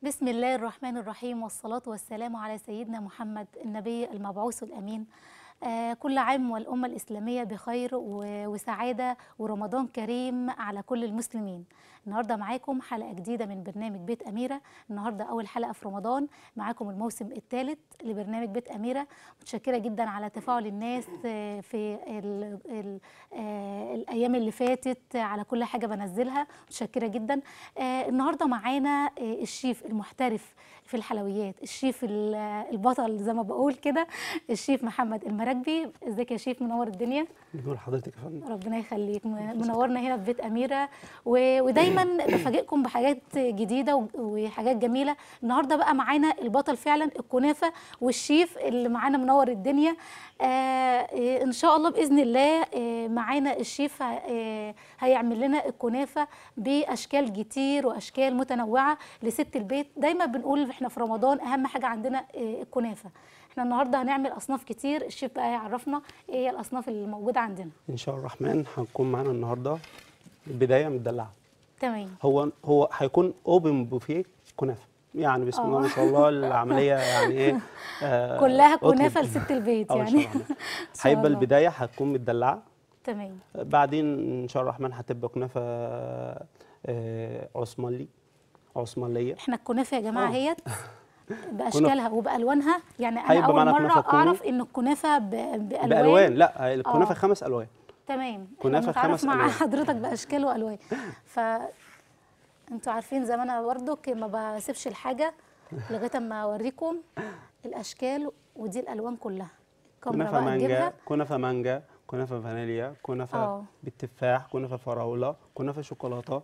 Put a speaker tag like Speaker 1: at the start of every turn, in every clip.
Speaker 1: بسم الله الرحمن الرحيم والصلاة والسلام على سيدنا محمد النبي المبعوث الأمين آه كل عام والأمة الإسلامية بخير و- وسعادة ورمضان كريم على كل المسلمين النهاردة معاكم حلقة جديدة من برنامج بيت أميرة النهاردة أول حلقة في رمضان معاكم الموسم الثالث لبرنامج بيت أميرة متشكرة جدا على تفاعل الناس آه، في ال ال آه، الأيام اللي فاتت على كل حاجة بنزلها متشكرة جدا آه، النهاردة معانا آه، الشيف المحترف في الحلويات الشيف ال- البطل زي ما بقول كده الشيف محمد المراكبي ازيك يا شيف منور الدنيا
Speaker 2: نقول لحضرتك يا فندم
Speaker 1: ربنا يخليك م- منورنا هنا في بيت أميرة و- ودايما بفاجئكم بحاجات جديدة و- وحاجات جميلة النهاردة بقى معانا البطل فعلا الكنافة والشيف اللي معانا منور الدنيا آه إيه، إن شاء الله بإذن الله آه معانا الشيف ه- آه هيعمل لنا الكنافة بأشكال كتير وأشكال متنوعة لست البيت دايما بنقول إحنا في رمضان أهم حاجة عندنا آه الكنافة احنا النهارده هنعمل اصناف كتير الشيف بقى يعرفنا ايه هي الاصناف اللي موجوده عندنا
Speaker 2: ان شاء الله الرحمن هنكون معانا النهارده البدايه مدلعه
Speaker 1: تمام
Speaker 2: هو هو هيكون اوبن بوفيه كنافه يعني بسم الله
Speaker 1: آه.
Speaker 2: ما شاء الله العمليه يعني ايه آه
Speaker 1: كلها
Speaker 2: أطلب.
Speaker 1: كنافه لست البيت
Speaker 2: آه، إن شاء
Speaker 1: يعني
Speaker 2: الله.
Speaker 1: شاء
Speaker 2: هيبقى
Speaker 1: الله.
Speaker 2: البدايه هتكون متدلعه
Speaker 1: تمام
Speaker 2: بعدين ان شاء الله الرحمن هتبقى كنافه آه عثمانلي عثمانليه
Speaker 1: احنا الكنافه يا جماعه
Speaker 2: آه.
Speaker 1: اهيت باشكالها وبالوانها يعني انا
Speaker 2: هيبقى
Speaker 1: اول
Speaker 2: معانا
Speaker 1: مره
Speaker 2: كنافة كونو.
Speaker 1: اعرف ان الكنافه ب- بالوان,
Speaker 2: بالوان لا الكنافه
Speaker 1: آه.
Speaker 2: خمس الوان
Speaker 1: تمام
Speaker 2: كنافة
Speaker 1: احنا بنتعرف
Speaker 2: خمس
Speaker 1: مع
Speaker 2: ألوان.
Speaker 1: حضرتك باشكال والوان ف انتوا عارفين زي ما انا برضك ما بسيبش الحاجه لغايه اما اوريكم الاشكال ودي الالوان كلها الكاميرا
Speaker 2: كنافه
Speaker 1: بقى تجيبها
Speaker 2: مانجا كنافه مانجا كنافه فانيليا كنافه
Speaker 1: آه.
Speaker 2: بالتفاح كنافه فراوله كنافه شوكولاته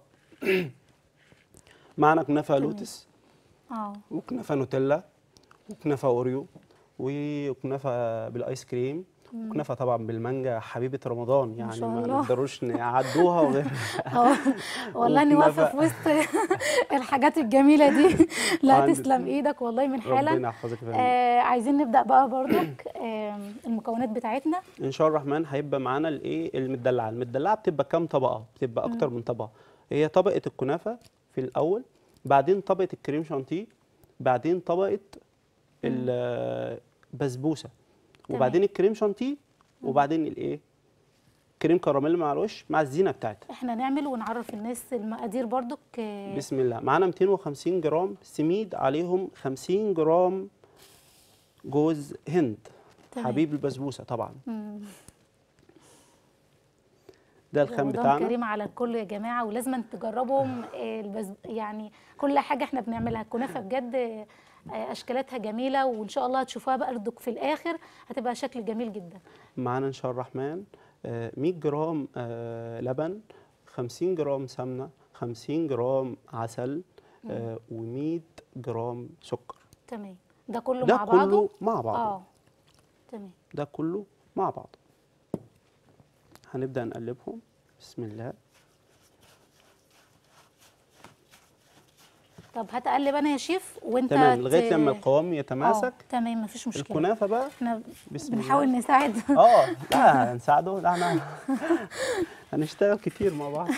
Speaker 2: معنا كنافه لوتس
Speaker 1: اه
Speaker 2: وكنافه نوتيلا وكنافه اوريو وكنافه بالايس كريم وكنافه طبعا بالمانجا حبيبه رمضان يعني
Speaker 1: شاء
Speaker 2: ما
Speaker 1: الله.
Speaker 2: نقدروش نعدوها وغير
Speaker 1: اه والله اني واقفه في
Speaker 2: وكنافة.
Speaker 1: وسط الحاجات الجميله دي لا
Speaker 2: وعندك-
Speaker 1: تسلم ايدك والله من حالا
Speaker 2: ربنا يحفظك يا فندم.
Speaker 1: آه عايزين نبدا بقى برضك آه المكونات بتاعتنا
Speaker 2: ان شاء الله الرحمن هيبقى معانا الايه المدلعه المدلعه بتبقى كام طبقه بتبقى اكتر من طبقه هي طبقه الكنافه في الاول بعدين طبقه الكريم شانتيه بعدين طبقه البسبوسه وبعدين الكريم شانتيه وبعدين الايه كريم كراميل مع الوش مع الزينه بتاعتها
Speaker 1: احنا نعمل ونعرف الناس المقادير برضك آه
Speaker 2: بسم الله معانا 250 جرام سميد عليهم 50 جرام جوز هند
Speaker 1: تمام.
Speaker 2: حبيب البسبوسه طبعا
Speaker 1: مم.
Speaker 2: ده الخام
Speaker 1: رمضان
Speaker 2: بتاعنا
Speaker 1: كريم على الكل يا جماعه ولازم تجربهم آه البز... يعني كل حاجه احنا بنعملها الكنافه بجد آه اشكالاتها جميله وان شاء الله هتشوفوها بقى برضك في الاخر هتبقى شكل جميل جدا
Speaker 2: معانا ان شاء الله الرحمن آه، 100 جرام آه، لبن 50 جرام سمنه 50 جرام عسل و100 جرام سكر
Speaker 1: تمام ده كله
Speaker 2: ده
Speaker 1: مع بعضه
Speaker 2: كله مع بعضه
Speaker 1: اه تمام
Speaker 2: ده كله مع بعض هنبدا نقلبهم بسم الله
Speaker 1: طب هتقلب انا يا شيف وانت
Speaker 2: تمام
Speaker 1: ت-
Speaker 2: لغايه لما القوام
Speaker 1: آه،
Speaker 2: يتماسك
Speaker 1: تمام مفيش مشكله
Speaker 2: الكنافه بقى
Speaker 1: احنا
Speaker 2: بسم الله.
Speaker 1: بنحاول نساعد
Speaker 2: اه لا هنساعده لا احنا هنشتغل كتير مع بعض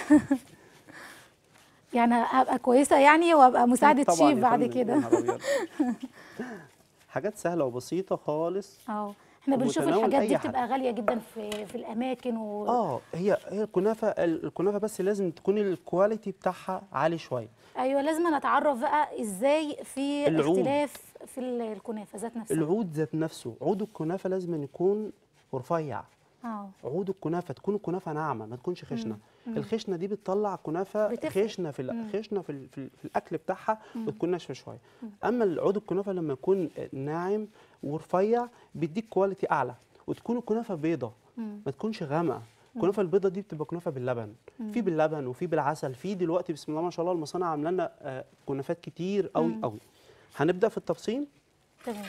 Speaker 1: يعني هبقى كويسه يعني وابقى مساعده
Speaker 2: طبعاً
Speaker 1: شيف
Speaker 2: يا
Speaker 1: بعد
Speaker 2: فندم، يا
Speaker 1: كده
Speaker 2: نهار أبيض. حاجات سهله وبسيطه خالص
Speaker 1: اه احنا بنشوف
Speaker 2: ومتناول
Speaker 1: الحاجات دي
Speaker 2: أي حد.
Speaker 1: بتبقى غاليه جدا في في الاماكن و...
Speaker 2: اه هي هي الكنافه الكنافه بس لازم تكون الكواليتي بتاعها عالي شويه
Speaker 1: ايوه لازم نتعرف بقى ازاي في
Speaker 2: العود.
Speaker 1: اختلاف في ال- الكنافه ذات نفسها
Speaker 2: العود ذات نفسه عود الكنافه لازم يكون رفيع
Speaker 1: اه
Speaker 2: عود الكنافه تكون الكنافه ناعمه ما تكونش خشنه الخشنه دي بتطلع كنافه
Speaker 1: بتفرق.
Speaker 2: خشنه في ال- خشنه في, ال- في, ال- في الاكل بتاعها وتكون ناشفه شويه اما العود الكنافه لما يكون ناعم ورفيع بيديك كواليتي اعلى وتكون الكنافه بيضه ما تكونش غامقه الكنافه البيضه دي بتبقى كنافه باللبن في باللبن وفي بالعسل في دلوقتي بسم الله ما شاء الله المصانع عامله لنا آه، كنافات كتير قوي قوي هنبدا في التفصيل
Speaker 1: تمام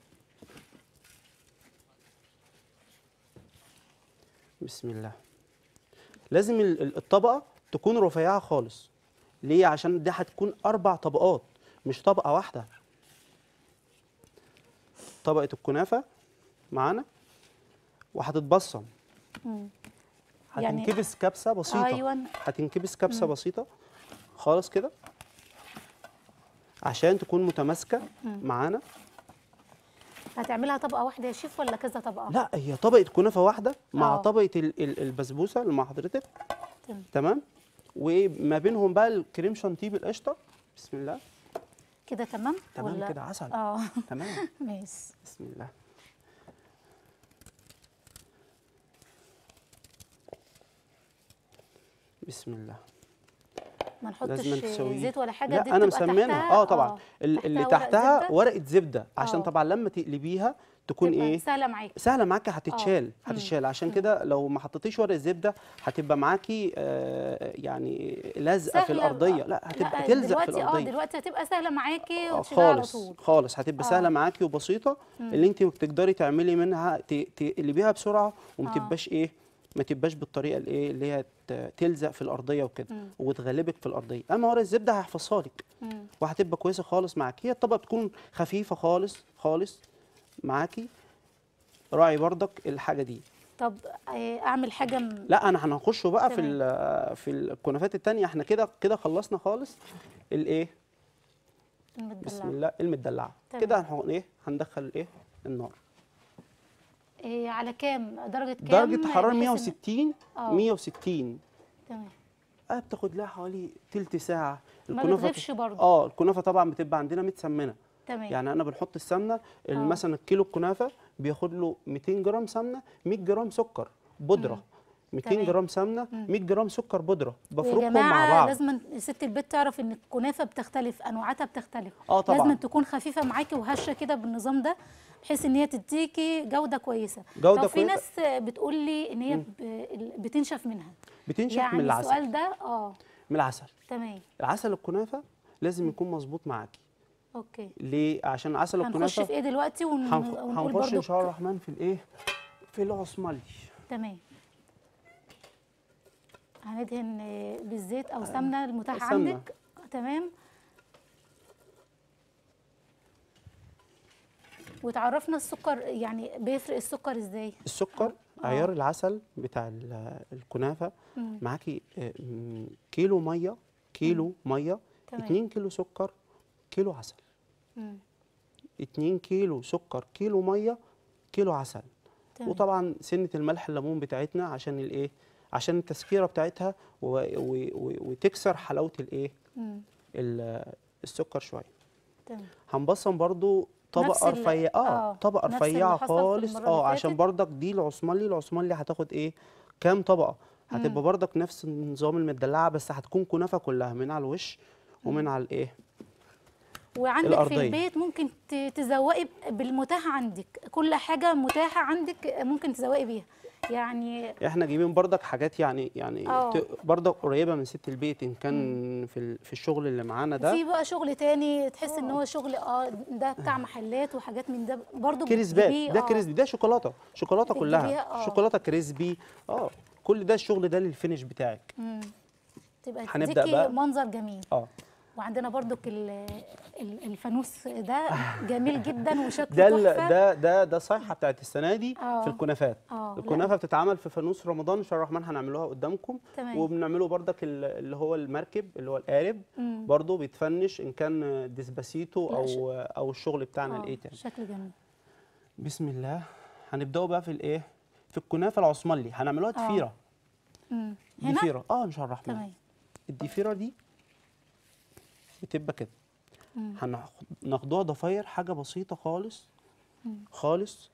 Speaker 2: بسم الله لازم ال- ال- الطبقه تكون رفيعه خالص ليه عشان دي هتكون اربع طبقات مش طبقه واحده طبقه الكنافه معانا وهتتبصم
Speaker 1: مم. يعني-
Speaker 2: هتنكبس كبسه بسيطه
Speaker 1: ايوه
Speaker 2: هتنكبس كبسه بسيطه خالص كده عشان تكون متماسكه معانا
Speaker 1: هتعملها طبقه واحده يا شيف ولا كذا طبقه
Speaker 2: لا هي طبقه كنافه واحده مع
Speaker 1: آه.
Speaker 2: طبقه ال- ال- البسبوسه اللي مع حضرتك
Speaker 1: تمام.
Speaker 2: تمام وما بينهم بقى الكريم شانتيه بالقشطه بسم الله
Speaker 1: كده تمام
Speaker 2: تمام
Speaker 1: ولا
Speaker 2: كده عسل
Speaker 1: اه
Speaker 2: تمام
Speaker 1: ماشي
Speaker 2: بسم الله بسم الله
Speaker 1: ما نحطش
Speaker 2: لازم تسويه
Speaker 1: زيت ولا حاجه
Speaker 2: لا
Speaker 1: دي
Speaker 2: انا
Speaker 1: بتبقى
Speaker 2: مسمنها
Speaker 1: تحتها-
Speaker 2: اه طبعا ال- اللي
Speaker 1: ورق
Speaker 2: تحتها
Speaker 1: زبدة
Speaker 2: ورقه زبده عشان
Speaker 1: آه.
Speaker 2: طبعا لما تقلبيها تكون
Speaker 1: تبقى
Speaker 2: ايه
Speaker 1: سهله معاكي
Speaker 2: سهله معاكي هتتشال
Speaker 1: مم.
Speaker 2: هتتشال عشان كده لو ما حطيتيش ورق الزبده هتبقى معاكي آه يعني لازقه في
Speaker 1: سهلة
Speaker 2: الارضيه
Speaker 1: بقى.
Speaker 2: لا هتبقى
Speaker 1: لا،
Speaker 2: تلزق في
Speaker 1: دلوقتي اه
Speaker 2: الارضيه
Speaker 1: دلوقتي هتبقى سهله معاكي
Speaker 2: آه،
Speaker 1: وتشيلها على
Speaker 2: خالص
Speaker 1: طول
Speaker 2: خالص هتبقى
Speaker 1: آه.
Speaker 2: سهله معاكي وبسيطه اللي انت تقدري تعملي منها ت- تقلبيها بسرعه وما
Speaker 1: آه.
Speaker 2: تبقاش ايه ما تبقاش بالطريقه الايه اللي هي ت- تلزق في الارضيه وكده
Speaker 1: مم.
Speaker 2: وتغلبك في الارضيه اما ورق الزبده هيحفظها لك
Speaker 1: مم.
Speaker 2: وهتبقى كويسه خالص معاكي هي الطبقه بتكون خفيفه خالص خالص معاكي راعي برضك الحاجه دي
Speaker 1: طب آه، اعمل حاجه م...
Speaker 2: لا انا هنخش بقى في
Speaker 1: تمام.
Speaker 2: ال- في الكنافات التانية احنا كده كده خلصنا خالص الايه بسم
Speaker 1: المدلعه
Speaker 2: الله المدلعه
Speaker 1: تمام.
Speaker 2: كده هنح- ايه هندخل الايه النار
Speaker 1: إيه على كام درجه كام
Speaker 2: درجه حراره
Speaker 1: بحيث إن-
Speaker 2: 160
Speaker 1: آه.
Speaker 2: 160
Speaker 1: تمام
Speaker 2: اه بتاخد لها حوالي تلت ساعه
Speaker 1: ما
Speaker 2: الكنافة-
Speaker 1: بتغيبش برضه
Speaker 2: اه الكنافه طبعا بتبقى عندنا متسمنه
Speaker 1: تمام
Speaker 2: يعني انا بنحط السمنه
Speaker 1: آه.
Speaker 2: مثلا الكيلو الكنافه بياخد له 200 جرام سمنه 100 جرام سكر بودره 200
Speaker 1: تمام.
Speaker 2: جرام سمنه 100 جرام سكر بودره
Speaker 1: يا
Speaker 2: بفركهم مع
Speaker 1: جماعه
Speaker 2: بعض
Speaker 1: لازم ست البيت تعرف ان الكنافه بتختلف انواعاتها بتختلف
Speaker 2: اه طبعا
Speaker 1: لازم تكون خفيفه معاكي وهشه كده بالنظام ده بحيث ان هي تديكي جوده كويسه
Speaker 2: جودة
Speaker 1: طب في
Speaker 2: كويسة.
Speaker 1: ناس بتقول لي ان هي ب... بتنشف منها
Speaker 2: بتنشف
Speaker 1: يعني
Speaker 2: من العسل
Speaker 1: السؤال ده اه
Speaker 2: من العسل
Speaker 1: تمام
Speaker 2: العسل الكنافه لازم يكون مظبوط معاكي
Speaker 1: اوكي
Speaker 2: ليه عشان عسل
Speaker 1: هنخش
Speaker 2: الكنافه
Speaker 1: في ايه دلوقتي ون...
Speaker 2: هنخ-
Speaker 1: ونقول
Speaker 2: هنخش ان
Speaker 1: برضو
Speaker 2: شاء الله الرحمن في الايه في العصملي
Speaker 1: تمام هندهن آه، بالزيت او سمنه المتاحه
Speaker 2: سمنة.
Speaker 1: عندك تمام وتعرفنا السكر يعني بيفرق السكر ازاي
Speaker 2: السكر
Speaker 1: آه.
Speaker 2: عيار العسل بتاع ال- الكنافه
Speaker 1: مم.
Speaker 2: معاكي آه، م- كيلو ميه كيلو ميه
Speaker 1: تمام.
Speaker 2: 2 كيلو سكر كيلو عسل
Speaker 1: مم.
Speaker 2: 2 كيلو سكر كيلو ميه كيلو عسل
Speaker 1: تمام.
Speaker 2: وطبعا سنه الملح الليمون بتاعتنا عشان الايه عشان التسكيره بتاعتها و و و وتكسر حلاوه الايه
Speaker 1: مم.
Speaker 2: ال- السكر شويه
Speaker 1: تمام
Speaker 2: هنبصم برضو
Speaker 1: نفس
Speaker 2: طبقه
Speaker 1: ال-
Speaker 2: رفيعه اه
Speaker 1: آه،
Speaker 2: طبقه
Speaker 1: نفس اللي
Speaker 2: رفيعه
Speaker 1: حصل في
Speaker 2: خالص
Speaker 1: المرة اللي
Speaker 2: اه عشان
Speaker 1: فاتت.
Speaker 2: برضك دي العثماني العثماني هتاخد ايه كام طبقه هتبقى برضك نفس نظام المدلعه بس هتكون كنافه كلها من على الوش ومن على الايه
Speaker 1: وعندك
Speaker 2: الأرضية.
Speaker 1: في البيت ممكن ت- تزوقي بالمتاح عندك كل حاجه متاحه عندك ممكن تزوقي بيها يعني
Speaker 2: احنا جايبين برضك حاجات يعني يعني
Speaker 1: آه.
Speaker 2: ت- برضك قريبه من ست البيت ان كان في ال- في الشغل اللي معانا ده
Speaker 1: في بقى شغل تاني تحس ان هو شغل اه ده بتاع محلات وحاجات من ده برضو
Speaker 2: كريسبات
Speaker 1: بتجيبيه،
Speaker 2: ده
Speaker 1: آه.
Speaker 2: كريسبي ده شوكولاته شوكولاته كلها
Speaker 1: بتجيبيها، آه.
Speaker 2: شوكولاته كريسبي اه كل ده الشغل ده للفينش بتاعك
Speaker 1: مم. تبقى
Speaker 2: هنبدأ
Speaker 1: تديكي
Speaker 2: بقى.
Speaker 1: منظر جميل
Speaker 2: اه
Speaker 1: وعندنا برضو الفانوس ده جميل جدا
Speaker 2: ده
Speaker 1: وشكله
Speaker 2: ال-
Speaker 1: تحفه
Speaker 2: ده ده ده صيحه بتاعت السنه دي
Speaker 1: آه.
Speaker 2: في الكنافات
Speaker 1: اه لا،
Speaker 2: الكنافه بتتعمل في فانوس رمضان ان شاء الله الرحمن هنعملوها قدامكم
Speaker 1: تمام.
Speaker 2: وبنعمله بردك ال- اللي هو المركب اللي هو القارب
Speaker 1: مم.
Speaker 2: برضه بيتفنش ان كان ديسباسيتو
Speaker 1: لا، ش-
Speaker 2: او او الشغل بتاعنا
Speaker 1: آه،
Speaker 2: الايه تاني
Speaker 1: شكل جميل
Speaker 2: بسم الله هنبداوا بقى في الايه في الكنافه العثماني هنعملوها
Speaker 1: آه.
Speaker 2: ضفيره
Speaker 1: مم. هنا
Speaker 2: ضفيره اه ان شاء الله الرحمن
Speaker 1: تمام
Speaker 2: الضفيره دي بتبقى كده
Speaker 1: مم.
Speaker 2: هناخدوها ضفاير حاجه بسيطه خالص خالص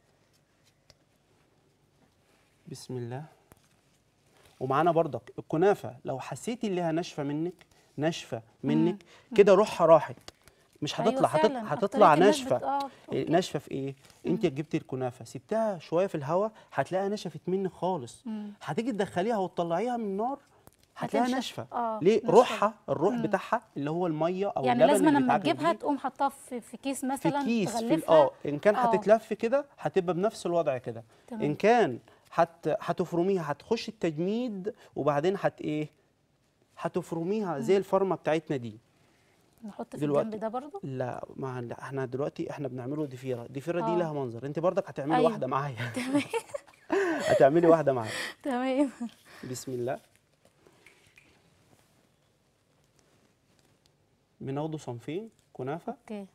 Speaker 2: بسم الله ومعانا برضك الكنافه لو حسيتي انها ناشفه منك ناشفه منك كده روحها راحت مش
Speaker 1: أيوة
Speaker 2: هتطلع هتط-
Speaker 1: فعلاً،
Speaker 2: هتطلع
Speaker 1: أكترية الناس بت-
Speaker 2: ناشفه
Speaker 1: آه،
Speaker 2: إيه،
Speaker 1: أوكي.
Speaker 2: ناشفه في ايه انت جبتي الكنافه سبتها شويه في الهواء هتلاقيها نشفت منك خالص
Speaker 1: مم.
Speaker 2: هتيجي تدخليها وتطلعيها من النار هتلاقيها
Speaker 1: هتنشف.
Speaker 2: ناشفه
Speaker 1: آه،
Speaker 2: ليه
Speaker 1: ناشفة.
Speaker 2: روحها الروح بتاعها اللي هو الميه او
Speaker 1: يعني
Speaker 2: اللبن
Speaker 1: لازم
Speaker 2: اللي
Speaker 1: لما
Speaker 2: بيتعجن
Speaker 1: تجيبها
Speaker 2: بيه
Speaker 1: تقوم حطها في, في كيس
Speaker 2: في
Speaker 1: مثلا
Speaker 2: كيس في ال-
Speaker 1: تغلفها
Speaker 2: اه ان كان
Speaker 1: آه.
Speaker 2: هتتلف كده هتبقى بنفس الوضع كده
Speaker 1: تمام.
Speaker 2: ان كان هت هتفرميها هتخش التجميد وبعدين هت ايه هتفرميها زي الفرمه بتاعتنا دي
Speaker 1: نحط في
Speaker 2: دلوقتي.
Speaker 1: الجنب ده برضو
Speaker 2: لا ما لا، احنا دلوقتي احنا بنعمله ضفيره الضفيره دي
Speaker 1: آه.
Speaker 2: لها منظر انت برضك هتعملي
Speaker 1: أيوة.
Speaker 2: واحده معايا هتعملي واحده معايا
Speaker 1: تمام
Speaker 2: بسم الله بناخده صنفين كنافه
Speaker 1: اوكي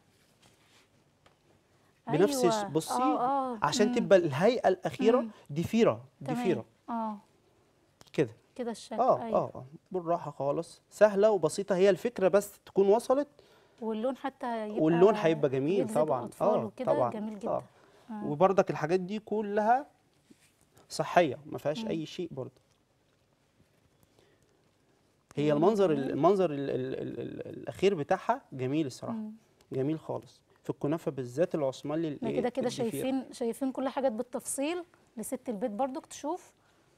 Speaker 2: بنفس
Speaker 1: أيوة.
Speaker 2: بصي
Speaker 1: آه، آه.
Speaker 2: عشان
Speaker 1: مم.
Speaker 2: تبقى الهيئه الاخيره
Speaker 1: مم.
Speaker 2: ضفيره
Speaker 1: تمام.
Speaker 2: ضفيره
Speaker 1: اه
Speaker 2: كده
Speaker 1: كده الشكل
Speaker 2: اه
Speaker 1: أيوة.
Speaker 2: اه اه بالراحه خالص سهله وبسيطه هي الفكره بس تكون وصلت
Speaker 1: واللون حتى يبقى
Speaker 2: واللون هيبقى جميل
Speaker 1: يجذب
Speaker 2: طبعا
Speaker 1: الأطفال
Speaker 2: اه
Speaker 1: وكده
Speaker 2: طبعا
Speaker 1: جميل جدا
Speaker 2: آه.
Speaker 1: آه.
Speaker 2: وبرضك الحاجات دي كلها صحيه ما فيهاش
Speaker 1: مم.
Speaker 2: اي شيء برضه هي
Speaker 1: جميل،
Speaker 2: المنظر
Speaker 1: جميل.
Speaker 2: المنظر ال ال ال ال الاخير بتاعها جميل الصراحه
Speaker 1: مم.
Speaker 2: جميل خالص في الكنافه بالذات العثماني
Speaker 1: احنا
Speaker 2: الايه
Speaker 1: كده كده
Speaker 2: الضفيرة.
Speaker 1: شايفين شايفين كل حاجات بالتفصيل لست البيت برضك تشوف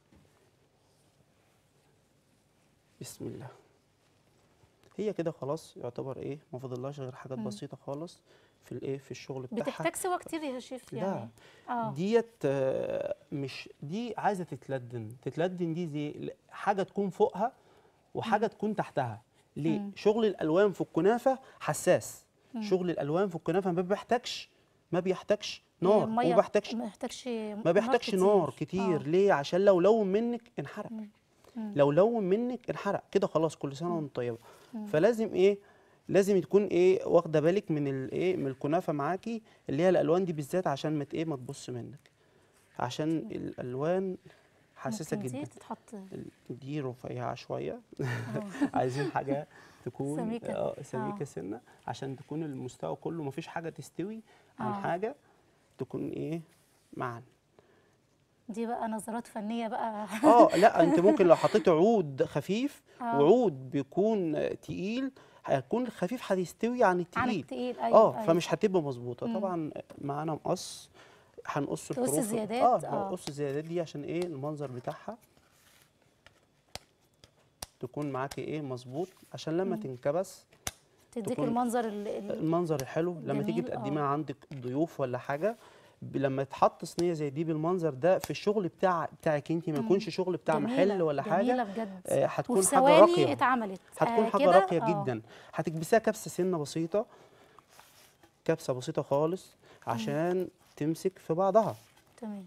Speaker 2: بسم الله هي كده خلاص يعتبر ايه ما فاضلهاش غير حاجات
Speaker 1: مم.
Speaker 2: بسيطه خالص في الايه في الشغل بتاعها
Speaker 1: بتحتاج سوا كتير يا شيف
Speaker 2: لا.
Speaker 1: يعني اه
Speaker 2: ديت آه، مش دي عايزه تتلدن تتلدن دي زي ل- حاجه تكون فوقها وحاجه تكون تحتها ليه
Speaker 1: مم.
Speaker 2: شغل الالوان في الكنافه حساس
Speaker 1: مم.
Speaker 2: شغل الالوان في الكنافه ما بيحتاجش ما بيحتاجش نار
Speaker 1: المية
Speaker 2: وما بيحتاجش
Speaker 1: ما بيحتاجش
Speaker 2: ما بيحتاجش نار كتير ليه عشان لو لون منك انحرق
Speaker 1: مم. مم.
Speaker 2: لو لون منك انحرق كده خلاص كل سنه وانت طيبه
Speaker 1: مم.
Speaker 2: فلازم ايه لازم تكون ايه واخده بالك من الايه من الكنافه معاكي اللي هي الالوان دي بالذات عشان ما ت- ايه ما تبص منك عشان الالوان حساسه
Speaker 1: ممكن دي
Speaker 2: جدا
Speaker 1: تتحط
Speaker 2: ال- دي رفيعه شويه
Speaker 1: آه.
Speaker 2: عايزين حاجه تكون
Speaker 1: سميكة.
Speaker 2: اه سميكه
Speaker 1: آه.
Speaker 2: سنه عشان تكون المستوى كله مفيش حاجه تستوي عن
Speaker 1: آه.
Speaker 2: حاجه تكون ايه معا
Speaker 1: دي بقى نظرات فنيه بقى
Speaker 2: اه لا انت ممكن لو حطيت عود خفيف
Speaker 1: آه.
Speaker 2: وعود بيكون تقيل هيكون خفيف هيستوي عن
Speaker 1: عن
Speaker 2: التقيل
Speaker 1: التقيل ايوه
Speaker 2: اه
Speaker 1: أيوة.
Speaker 2: فمش هتبقى مظبوطه
Speaker 1: مم.
Speaker 2: طبعا معانا مقص هنقص
Speaker 1: تقص
Speaker 2: الحروف
Speaker 1: الزيادات؟
Speaker 2: اه
Speaker 1: آه.
Speaker 2: هنقص الزيادات دي عشان ايه المنظر بتاعها تكون معاكي ايه مظبوط عشان لما
Speaker 1: مم.
Speaker 2: تنكبس
Speaker 1: تديك
Speaker 2: تكون-
Speaker 1: المنظر ال- ال-
Speaker 2: المنظر الحلو لما تيجي
Speaker 1: جميل،
Speaker 2: تقدميها
Speaker 1: آه.
Speaker 2: عندك ضيوف ولا حاجه ب- لما تحط صينيه زي دي بالمنظر ده في الشغل بتاع بتاعك انت ما
Speaker 1: مم.
Speaker 2: يكونش شغل بتاع
Speaker 1: جميلة
Speaker 2: محل ولا حاجه
Speaker 1: جميله بجد
Speaker 2: آه، هتكون
Speaker 1: وفي
Speaker 2: حاجه
Speaker 1: ثواني
Speaker 2: راقيه
Speaker 1: اتعملت
Speaker 2: هتكون
Speaker 1: آه
Speaker 2: حاجه
Speaker 1: كده؟
Speaker 2: راقيه
Speaker 1: آه.
Speaker 2: جدا هتكبسيها كبسه سنه بسيطه كبسه بسيطه خالص عشان تمسك في بعضها
Speaker 1: تمام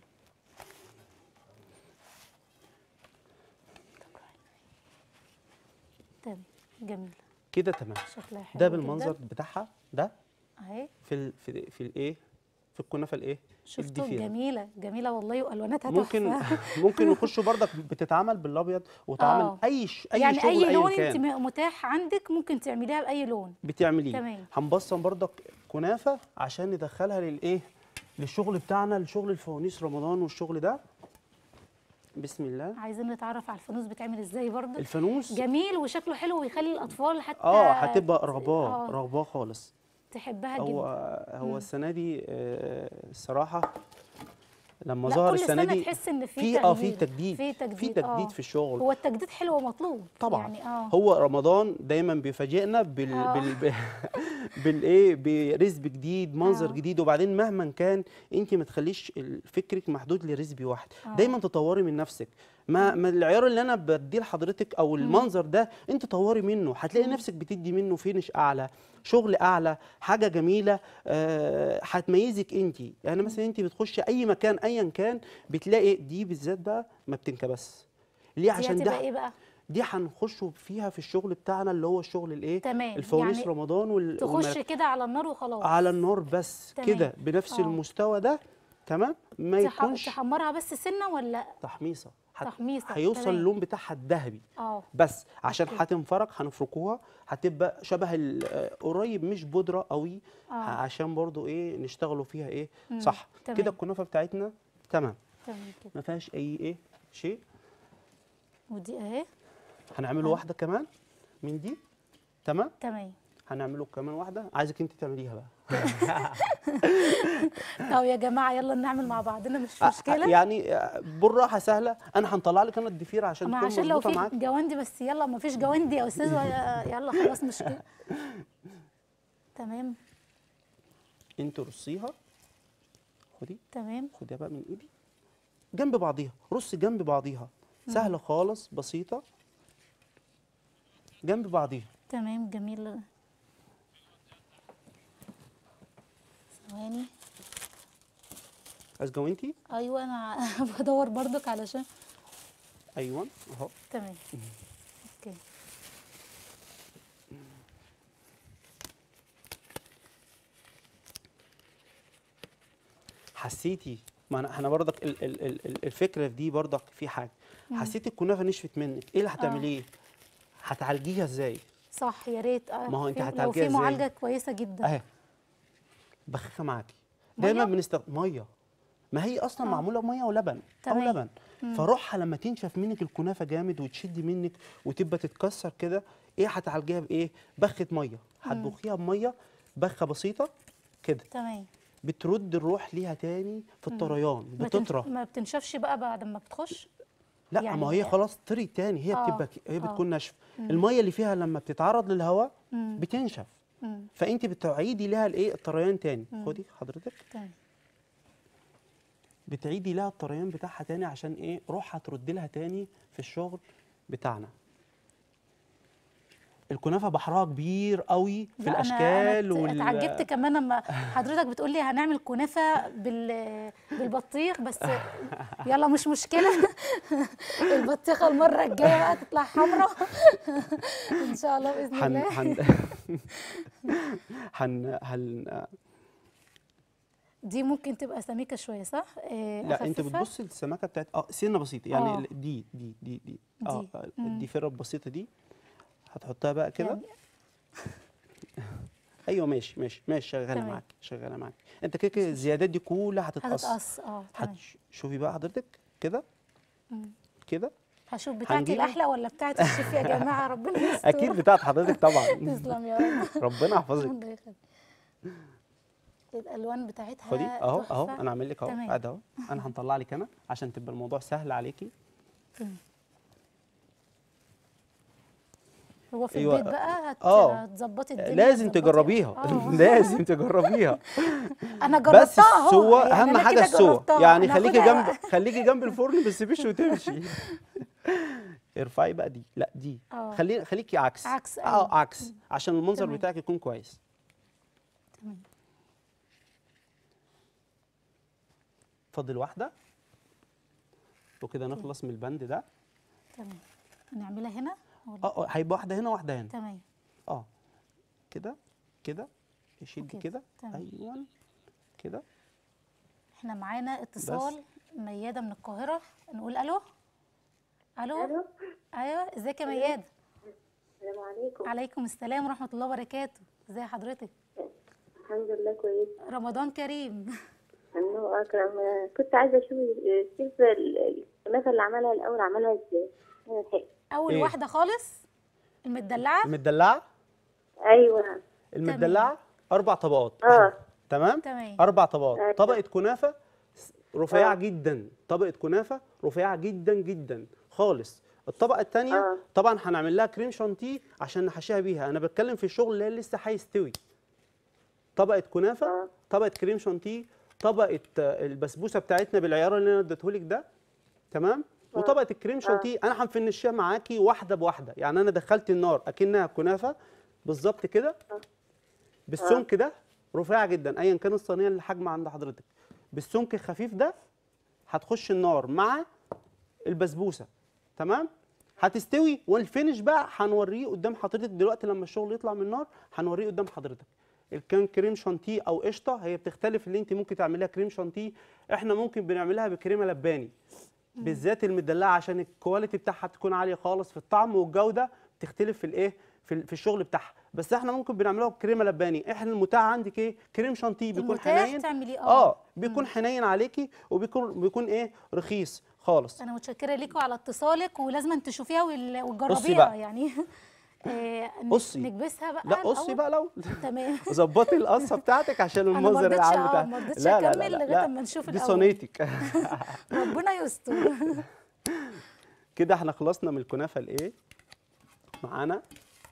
Speaker 1: تمام جميل
Speaker 2: كده تمام
Speaker 1: شكلها حلو
Speaker 2: ده
Speaker 1: جداً.
Speaker 2: بالمنظر بتاعها ده
Speaker 1: اهي
Speaker 2: في ال في, في الايه في الكنافه الايه
Speaker 1: شفتوا
Speaker 2: الضفيرة.
Speaker 1: جميله جميله والله والواناتها
Speaker 2: ممكن
Speaker 1: تحفه
Speaker 2: ممكن نخش بردك بتتعمل بالابيض وتعمل
Speaker 1: آه.
Speaker 2: اي ش... اي
Speaker 1: يعني
Speaker 2: شغل
Speaker 1: اي
Speaker 2: ايا
Speaker 1: لون انت
Speaker 2: كان
Speaker 1: م- متاح عندك ممكن تعمليها باي لون
Speaker 2: بتعمليه
Speaker 1: تمام.
Speaker 2: هنبصم بردك كنافه عشان ندخلها للايه للشغل بتاعنا لشغل الفوانيس رمضان والشغل ده بسم الله
Speaker 1: عايزين نتعرف على الفانوس بيتعمل ازاي برضه
Speaker 2: الفانوس
Speaker 1: جميل وشكله حلو ويخلي الاطفال حتى
Speaker 2: اه هتبقى رغباه
Speaker 1: آه.
Speaker 2: رغباه خالص
Speaker 1: تحبها
Speaker 2: هو
Speaker 1: جدا
Speaker 2: هو
Speaker 1: مم.
Speaker 2: السنه دي آه، الصراحه لما
Speaker 1: لا
Speaker 2: ظهر
Speaker 1: كل
Speaker 2: السنه
Speaker 1: سنه
Speaker 2: دي
Speaker 1: تحس ان في
Speaker 2: في اه في
Speaker 1: تغيير.
Speaker 2: تجديد
Speaker 1: في تجديد
Speaker 2: في تجديد
Speaker 1: آه.
Speaker 2: في الشغل
Speaker 1: هو التجديد حلو ومطلوب
Speaker 2: طبعا
Speaker 1: يعني اه
Speaker 2: هو رمضان دايما بيفاجئنا بال
Speaker 1: آه.
Speaker 2: بال ب- بالايه برزق جديد منظر
Speaker 1: آه.
Speaker 2: جديد وبعدين مهما كان انت ما تخليش ال- فكرك محدود لرزق واحد
Speaker 1: آه.
Speaker 2: دايما تطوري من نفسك ما, ما العيار اللي انا بديه لحضرتك او المنظر ده انت طوري منه هتلاقي
Speaker 1: مم.
Speaker 2: نفسك بتدي منه فينش اعلى شغل اعلى حاجه جميله آه، هتميزك انت يعني مثلا انت بتخشي اي مكان ايا كان بتلاقي دي بالذات بقى ما بتنكبس ليه
Speaker 1: دي
Speaker 2: عشان
Speaker 1: هتبقى
Speaker 2: ده
Speaker 1: ايه بقى
Speaker 2: دي هنخش فيها في الشغل بتاعنا اللي هو الشغل الايه
Speaker 1: تمام
Speaker 2: الفوانيس
Speaker 1: يعني
Speaker 2: رمضان وال...
Speaker 1: تخش
Speaker 2: والملك-
Speaker 1: كده على النار وخلاص
Speaker 2: على النار بس
Speaker 1: تمام.
Speaker 2: كده بنفس
Speaker 1: آه.
Speaker 2: المستوى ده تمام ما
Speaker 1: تح...
Speaker 2: يكونش
Speaker 1: تحمرها بس سنه ولا
Speaker 2: تحميصه هت-
Speaker 1: تحميصة،
Speaker 2: هيوصل
Speaker 1: تمام.
Speaker 2: اللون بتاعها الذهبي
Speaker 1: اه
Speaker 2: بس عشان
Speaker 1: أوكي.
Speaker 2: هتنفرك هنفركوها هتبقى شبه ال- آه، قريب مش بودره قوي
Speaker 1: اه
Speaker 2: عشان برضو ايه نشتغلوا فيها ايه
Speaker 1: مم.
Speaker 2: صح
Speaker 1: تمام.
Speaker 2: كده الكنافه بتاعتنا تمام
Speaker 1: تمام كده
Speaker 2: ما فيهاش اي ايه شيء
Speaker 1: ودي اهي
Speaker 2: هنعمله
Speaker 1: آه.
Speaker 2: واحده كمان من دي تمام
Speaker 1: تمام
Speaker 2: هنعمله كمان واحده عايزك انت تعمليها بقى
Speaker 1: طب يا جماعه يلا نعمل مع بعضنا مش
Speaker 2: آه،
Speaker 1: مشكله
Speaker 2: يعني آه، بالراحه سهله انا هنطلع لك انا الضفيره عشان
Speaker 1: ما
Speaker 2: تكون
Speaker 1: عشان لو
Speaker 2: مظبوطه
Speaker 1: في
Speaker 2: معاك
Speaker 1: جواندي بس يلا ما فيش جواندي يا استاذ ولا- يلا خلاص مشكله تمام
Speaker 2: انت رصيها خدي
Speaker 1: تمام
Speaker 2: خديها بقى من ايدي جنب بعضيها رصي جنب بعضيها سهله خالص بسيطه جنب بعضيها
Speaker 1: تمام جميل ثواني
Speaker 2: عايز جوانتي
Speaker 1: ايوه انا بدور برضك علشان
Speaker 2: ايوه اهو
Speaker 1: تمام اوكي
Speaker 2: حسيتي ما أنا- احنا برضك ال- ال- ال- ال- الفكره في دي برضك في حاجه حسيتي الكنافه نشفت منك ايه اللي هتعمليه هتعالجيها ازاي
Speaker 1: صح يا ريت آه،
Speaker 2: ما هو أنت
Speaker 1: في- لو
Speaker 2: هتعالجيها
Speaker 1: في
Speaker 2: إزاي؟
Speaker 1: معالجه كويسه جدا
Speaker 2: اهي بخخه معاكي دايما
Speaker 1: مية؟
Speaker 2: بنستخدم ميه ما هي اصلا
Speaker 1: آه.
Speaker 2: معموله بميه ولبن او
Speaker 1: تمام.
Speaker 2: لبن فروحها لما تنشف منك الكنافه جامد وتشد منك وتبقى تتكسر كده ايه هتعالجيها بايه بخه ميه هتبخيها بميه بخه بسيطه كده
Speaker 1: تمام
Speaker 2: بترد الروح ليها تاني في الطريان
Speaker 1: ما تنش-
Speaker 2: بتطرى
Speaker 1: ما بتنشفش بقى بعد ما بتخش
Speaker 2: لا
Speaker 1: يعني
Speaker 2: ما هي خلاص طري تاني هي
Speaker 1: آه،
Speaker 2: بتبقى ك- هي
Speaker 1: آه.
Speaker 2: بتكون ناشفه الميه اللي فيها لما بتتعرض للهواء
Speaker 1: مم.
Speaker 2: بتنشف
Speaker 1: مم.
Speaker 2: فانت بتعيدي لها الايه الطريان تاني خدي حضرتك
Speaker 1: تمام
Speaker 2: بتعيدي لها الطريان بتاعها تاني عشان ايه روحها ترد لها تاني في الشغل بتاعنا الكنافه بحرها كبير قوي في
Speaker 1: لا، أنا-
Speaker 2: الاشكال
Speaker 1: انا ات- اتعجبت كمان لما حضرتك بتقول لي هنعمل كنافه بال بالبطيخ بس يلا مش مشكله البطيخه المره الجايه بقى تطلع حمراء ان شاء الله باذن
Speaker 2: هن
Speaker 1: الله
Speaker 2: هن هن هن
Speaker 1: دي ممكن تبقى سميكه شويه صح؟ إيه
Speaker 2: لا انت
Speaker 1: أخففها؟
Speaker 2: بتبصي للسمكه بتاعت اه سنه بسيطه يعني
Speaker 1: آه.
Speaker 2: ال- دي دي دي دي اه
Speaker 1: دي.
Speaker 2: آه،
Speaker 1: مم.
Speaker 2: الضفيره البسيطه دي هتحطها بقى كده
Speaker 1: يعني
Speaker 2: ايوه ماشي ماشي ماشي شغاله
Speaker 1: تمام.
Speaker 2: معاك شغاله معاك انت كده كده الزيادات دي كلها هتتقص
Speaker 1: هتتقص اه تمام
Speaker 2: هتش- شوفي بقى حضرتك كده
Speaker 1: مم.
Speaker 2: كده
Speaker 1: هشوف بتاعتي
Speaker 2: هنجيبه؟
Speaker 1: الاحلى ولا بتاعت الشيف يا جماعه ربنا يستر
Speaker 2: اكيد بتاعت حضرتك طبعا
Speaker 1: تسلم يا رب
Speaker 2: ربنا يحفظك
Speaker 1: الله يخليك. الالوان بتاعتها
Speaker 2: خدي اهو اهو
Speaker 1: تحفة.
Speaker 2: انا اعمل لك اهو
Speaker 1: تمام.
Speaker 2: قاعد اهو انا هنطلع لك انا عشان تبقى الموضوع سهل عليكي
Speaker 1: هو في
Speaker 2: أيوة.
Speaker 1: البيت بقى هت-
Speaker 2: آه.
Speaker 1: هتظبطي الدنيا
Speaker 2: لازم
Speaker 1: هتظبطي-
Speaker 2: تجربيها
Speaker 1: آه.
Speaker 2: لازم تجربيها
Speaker 1: انا
Speaker 2: بس
Speaker 1: جربتها اهو
Speaker 2: السوا
Speaker 1: يعني
Speaker 2: اهم
Speaker 1: أنا
Speaker 2: حاجه
Speaker 1: كده
Speaker 2: السوا
Speaker 1: جربتها.
Speaker 2: يعني
Speaker 1: أنا
Speaker 2: خليكي
Speaker 1: هاخدها
Speaker 2: جنب
Speaker 1: بقى.
Speaker 2: خليكي جنب الفرن ما تسيبيش وتمشي ارفعي بقى دي لا دي
Speaker 1: آه.
Speaker 2: خلي خليكي عكس
Speaker 1: عكس،
Speaker 2: اه
Speaker 1: أيوة.
Speaker 2: عكس عشان المنظر
Speaker 1: تمام.
Speaker 2: بتاعك يكون كويس
Speaker 1: تمام.
Speaker 2: فاضل واحده وكده نخلص من البند ده
Speaker 1: تمام نعملها هنا ولا-
Speaker 2: اه اه هيبقى واحده هنا واحده هنا
Speaker 1: تمام
Speaker 2: اه كده كده يشد
Speaker 1: وكده.
Speaker 2: كده
Speaker 1: تمام.
Speaker 2: ايوه كده
Speaker 1: احنا معانا اتصال ميادة من القاهرة نقول الو الو
Speaker 3: الو
Speaker 1: ايوه ازيك يا ميادة
Speaker 3: السلام عليكم
Speaker 1: عليكم السلام ورحمة الله وبركاته ازي حضرتك
Speaker 3: الحمد لله كويس
Speaker 1: رمضان كريم
Speaker 3: الله اكرم آه، كنت عايزه اشوف آه، كيف ال- الكنافه اللي عملها الاول عملها ازاي أنا لحقت.
Speaker 1: اول
Speaker 2: إيه؟
Speaker 1: واحدة خالص المدلعة
Speaker 2: المدلعه
Speaker 3: ايوه
Speaker 2: المدلعه اربع طبقات
Speaker 3: اه
Speaker 2: تمام
Speaker 1: تمام
Speaker 2: اربع طبقات
Speaker 3: أيوة.
Speaker 2: طبقه كنافه س- رفيعه
Speaker 3: آه.
Speaker 2: جدا طبقه كنافه رفيعه جدا جدا خالص الطبقه الثانيه
Speaker 3: آه.
Speaker 2: طبعا هنعمل لها كريم شانتيه عشان نحشيها بيها انا بتكلم في الشغل اللي لسه هيستوي طبقه كنافه
Speaker 3: آه.
Speaker 2: طبقه كريم شانتيه طبقه آه، البسبوسه بتاعتنا بالعيار اللي انا اديتهولك ده تمام
Speaker 3: آه.
Speaker 2: وطبقه الكريم شانتيه انا هنفنشها معاكي واحده بواحده يعني انا دخلت النار اكنها كنافه بالظبط كده بالسمك ده رفيع جدا ايا كان الصينيه اللي الحجم عند حضرتك بالسمك الخفيف ده هتخش النار مع البسبوسه تمام هتستوي والفينش بقى هنوريه قدام حضرتك دلوقتي لما الشغل يطلع من النار هنوريه قدام حضرتك الكان كريم شانتيه او قشطه هي بتختلف اللي انت ممكن تعمليها كريم شانتيه احنا ممكن بنعملها بكريمه لباني بالذات المدلعه عشان الكواليتي بتاعها تكون عاليه خالص في الطعم والجوده بتختلف في الايه في ال- في الشغل بتاعها بس احنا ممكن بنعملها بكريمه لباني احنا المتاح عندك ايه كريم شانتيه بيكون
Speaker 1: المتاح
Speaker 2: حنين
Speaker 1: تعمليه
Speaker 2: اه بيكون حنين عليكي وبيكون بيكون ايه رخيص خالص
Speaker 1: انا متشكره ليكوا على اتصالك ولازم تشوفيها وال-
Speaker 2: بصي
Speaker 1: وتجربيها
Speaker 2: بقى.
Speaker 1: يعني آه، ن-
Speaker 2: قصي.
Speaker 1: نكبسها بقى
Speaker 2: لا قصي
Speaker 1: الأول.
Speaker 2: بقى لو
Speaker 1: تمام
Speaker 2: ظبطي القصه بتاعتك عشان
Speaker 1: أنا ما
Speaker 2: المنظر
Speaker 1: رضيتش-
Speaker 2: العام
Speaker 1: آه،
Speaker 2: بتاعك
Speaker 1: ما رضيتش
Speaker 2: لا لا لا
Speaker 1: أكمل
Speaker 2: لا
Speaker 1: لغاية
Speaker 2: لا.
Speaker 1: أما نشوف
Speaker 2: دي
Speaker 1: الأول.
Speaker 2: صينيتك
Speaker 1: ربنا يستر
Speaker 2: كده احنا خلصنا من الكنافه الايه معانا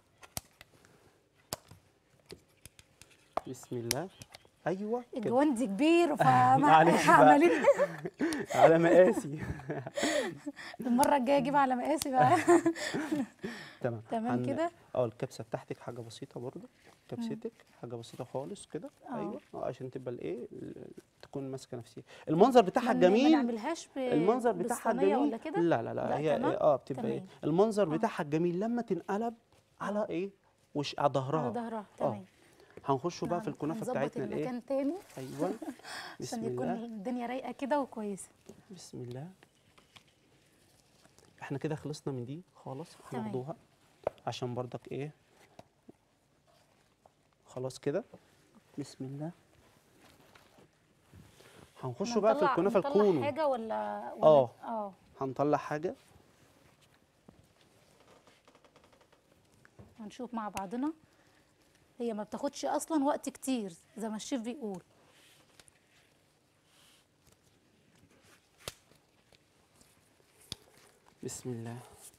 Speaker 2: بسم الله ايوه كده
Speaker 1: الجواندي كبير
Speaker 2: معلش بقى.
Speaker 1: فعمالين
Speaker 2: على مقاسي
Speaker 1: المره الجايه اجيب على مقاسي بقى
Speaker 2: تمام
Speaker 1: تمام
Speaker 2: هن-
Speaker 1: كده؟
Speaker 2: اه الكبسه بتاعتك حاجه بسيطه برضو كبستك حاجه بسيطه خالص كده
Speaker 1: آه.
Speaker 2: ايوه اه عشان تبقى الايه ال- تكون ماسكه نفسها المنظر بتاعها
Speaker 1: ما- ما
Speaker 2: الجميل
Speaker 1: نعملش ب...
Speaker 2: المنظر بتاعها
Speaker 1: بالصينية
Speaker 2: الجميل
Speaker 1: ولا كده
Speaker 2: لا لا لا,
Speaker 1: لا،
Speaker 2: هي
Speaker 1: تمام؟
Speaker 2: اه بتبقى
Speaker 1: تمام.
Speaker 2: ايه المنظر بتاعها الجميل لما تنقلب على ايه وش على
Speaker 1: على
Speaker 2: ظهرها
Speaker 1: ظهرها
Speaker 2: آه.
Speaker 1: تمام
Speaker 2: هنخش بقى في
Speaker 1: نعم،
Speaker 2: الكنافه
Speaker 1: هنظبط
Speaker 2: بتاعتنا الايه
Speaker 1: المكان تاني
Speaker 2: ايوه بسم
Speaker 1: عشان يكون
Speaker 2: الله
Speaker 1: الدنيا رايقه كده وكويسه
Speaker 2: بسم الله احنا كده خلصنا من دي خالص
Speaker 1: تمام.
Speaker 2: هناخدوها عشان برضك ايه خلاص كده بسم الله هنخش بقى في
Speaker 1: نطلع-
Speaker 2: الكنافه
Speaker 1: نطلع
Speaker 2: الكونو
Speaker 1: حاجه ولا ولا-
Speaker 2: آه.
Speaker 1: اه
Speaker 2: هنطلع حاجه
Speaker 1: هنشوف مع بعضنا هي ما بتاخدش اصلا وقت كتير زي ما الشيف بيقول
Speaker 2: بسم الله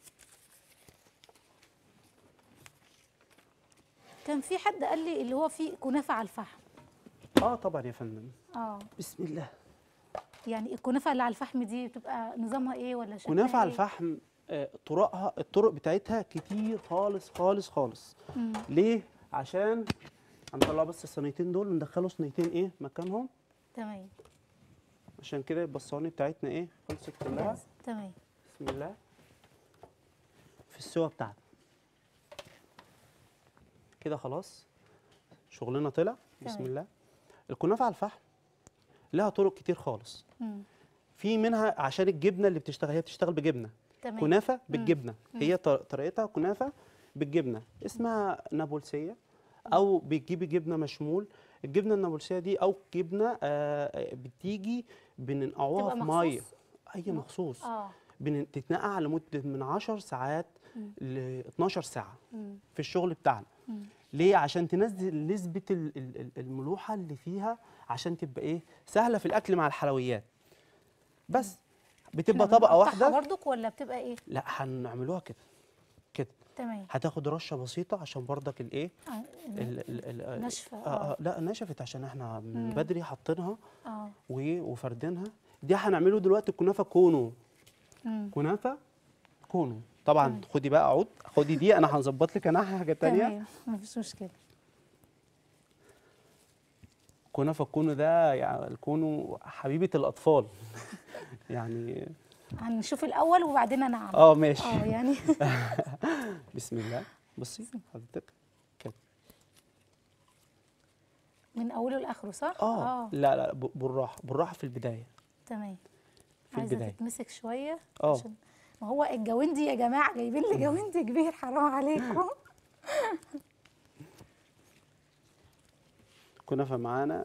Speaker 1: كان في حد قال لي اللي هو فيه كنافه على الفحم
Speaker 2: اه طبعا يا فندم
Speaker 1: اه
Speaker 2: بسم الله
Speaker 1: يعني الكنافه اللي على الفحم دي بتبقى نظامها ايه ولا شكلها
Speaker 2: كنافه على
Speaker 1: إيه؟
Speaker 2: الفحم آه، طرقها الطرق بتاعتها كتير خالص خالص خالص
Speaker 1: مم.
Speaker 2: ليه عشان هنطلع بس الصينيتين دول وندخلوا صينيتين ايه مكانهم
Speaker 1: تمام
Speaker 2: عشان كده يبقى الصواني بتاعتنا ايه خلصت كلها
Speaker 1: جاهز. تمام
Speaker 2: بسم الله في السوا بتاعنا كده خلاص شغلنا طلع بسم
Speaker 1: تمام.
Speaker 2: الله الكنافه على الفحم لها طرق كتير خالص
Speaker 1: مم.
Speaker 2: في منها عشان الجبنه اللي بتشتغل هي بتشتغل بجبنه
Speaker 1: تمام
Speaker 2: كنافه بالجبنه هي ط- طريقتها كنافه بالجبنه اسمها نابلسيه او بتجيبي جبنه مشمول الجبنه النابلسيه دي او جبنه آه بتيجي بننقعوها
Speaker 1: تبقى
Speaker 2: في ميه
Speaker 1: مخصوص؟
Speaker 2: اي مخصوص
Speaker 1: اه
Speaker 2: بن- تتنقع لمده من 10 ساعات ل 12 ساعه
Speaker 1: مم.
Speaker 2: في الشغل بتاعنا
Speaker 1: مم.
Speaker 2: ليه عشان تنزل نسبه ال- ال- ال- الملوحه اللي فيها عشان تبقى ايه سهله في الاكل مع الحلويات بس بتبقى
Speaker 1: إحنا
Speaker 2: طبقه
Speaker 1: بنقطعها
Speaker 2: واحده
Speaker 1: برضك ولا بتبقى ايه
Speaker 2: لا هنعملوها كده كده
Speaker 1: تمام
Speaker 2: هتاخد رشه بسيطه عشان برضك الايه
Speaker 1: آه،
Speaker 2: ال- ال- ال-
Speaker 1: ناشفة،
Speaker 2: آه آه لا نشفت عشان احنا من
Speaker 1: مم.
Speaker 2: بدري حاطينها
Speaker 1: اه
Speaker 2: و- وفردينها دي هنعمله دلوقتي كنافه كونو
Speaker 1: مم.
Speaker 2: كنافه كونو طبعا خدي بقى عود خدي دي انا هنظبط لك انا حاجه تانية
Speaker 1: تمام مفيش مشكله
Speaker 2: كنافه كونو ده يعني الكونو حبيبه الاطفال يعني
Speaker 1: هنشوف الاول وبعدين انا اعمل
Speaker 2: اه ماشي
Speaker 1: اه يعني
Speaker 2: بسم الله بصي حضرتك كده
Speaker 1: من اوله لاخره صح
Speaker 2: اه لا لا ب- بالراحه بالراحه في البدايه
Speaker 1: تمام
Speaker 2: في
Speaker 1: عايزه
Speaker 2: البدايه
Speaker 1: تتمسك شويه
Speaker 2: آه.
Speaker 1: عشان ما هو الجوندي يا جماعه جايبين لي جوندي كبير حرام عليكم
Speaker 2: كنافه معانا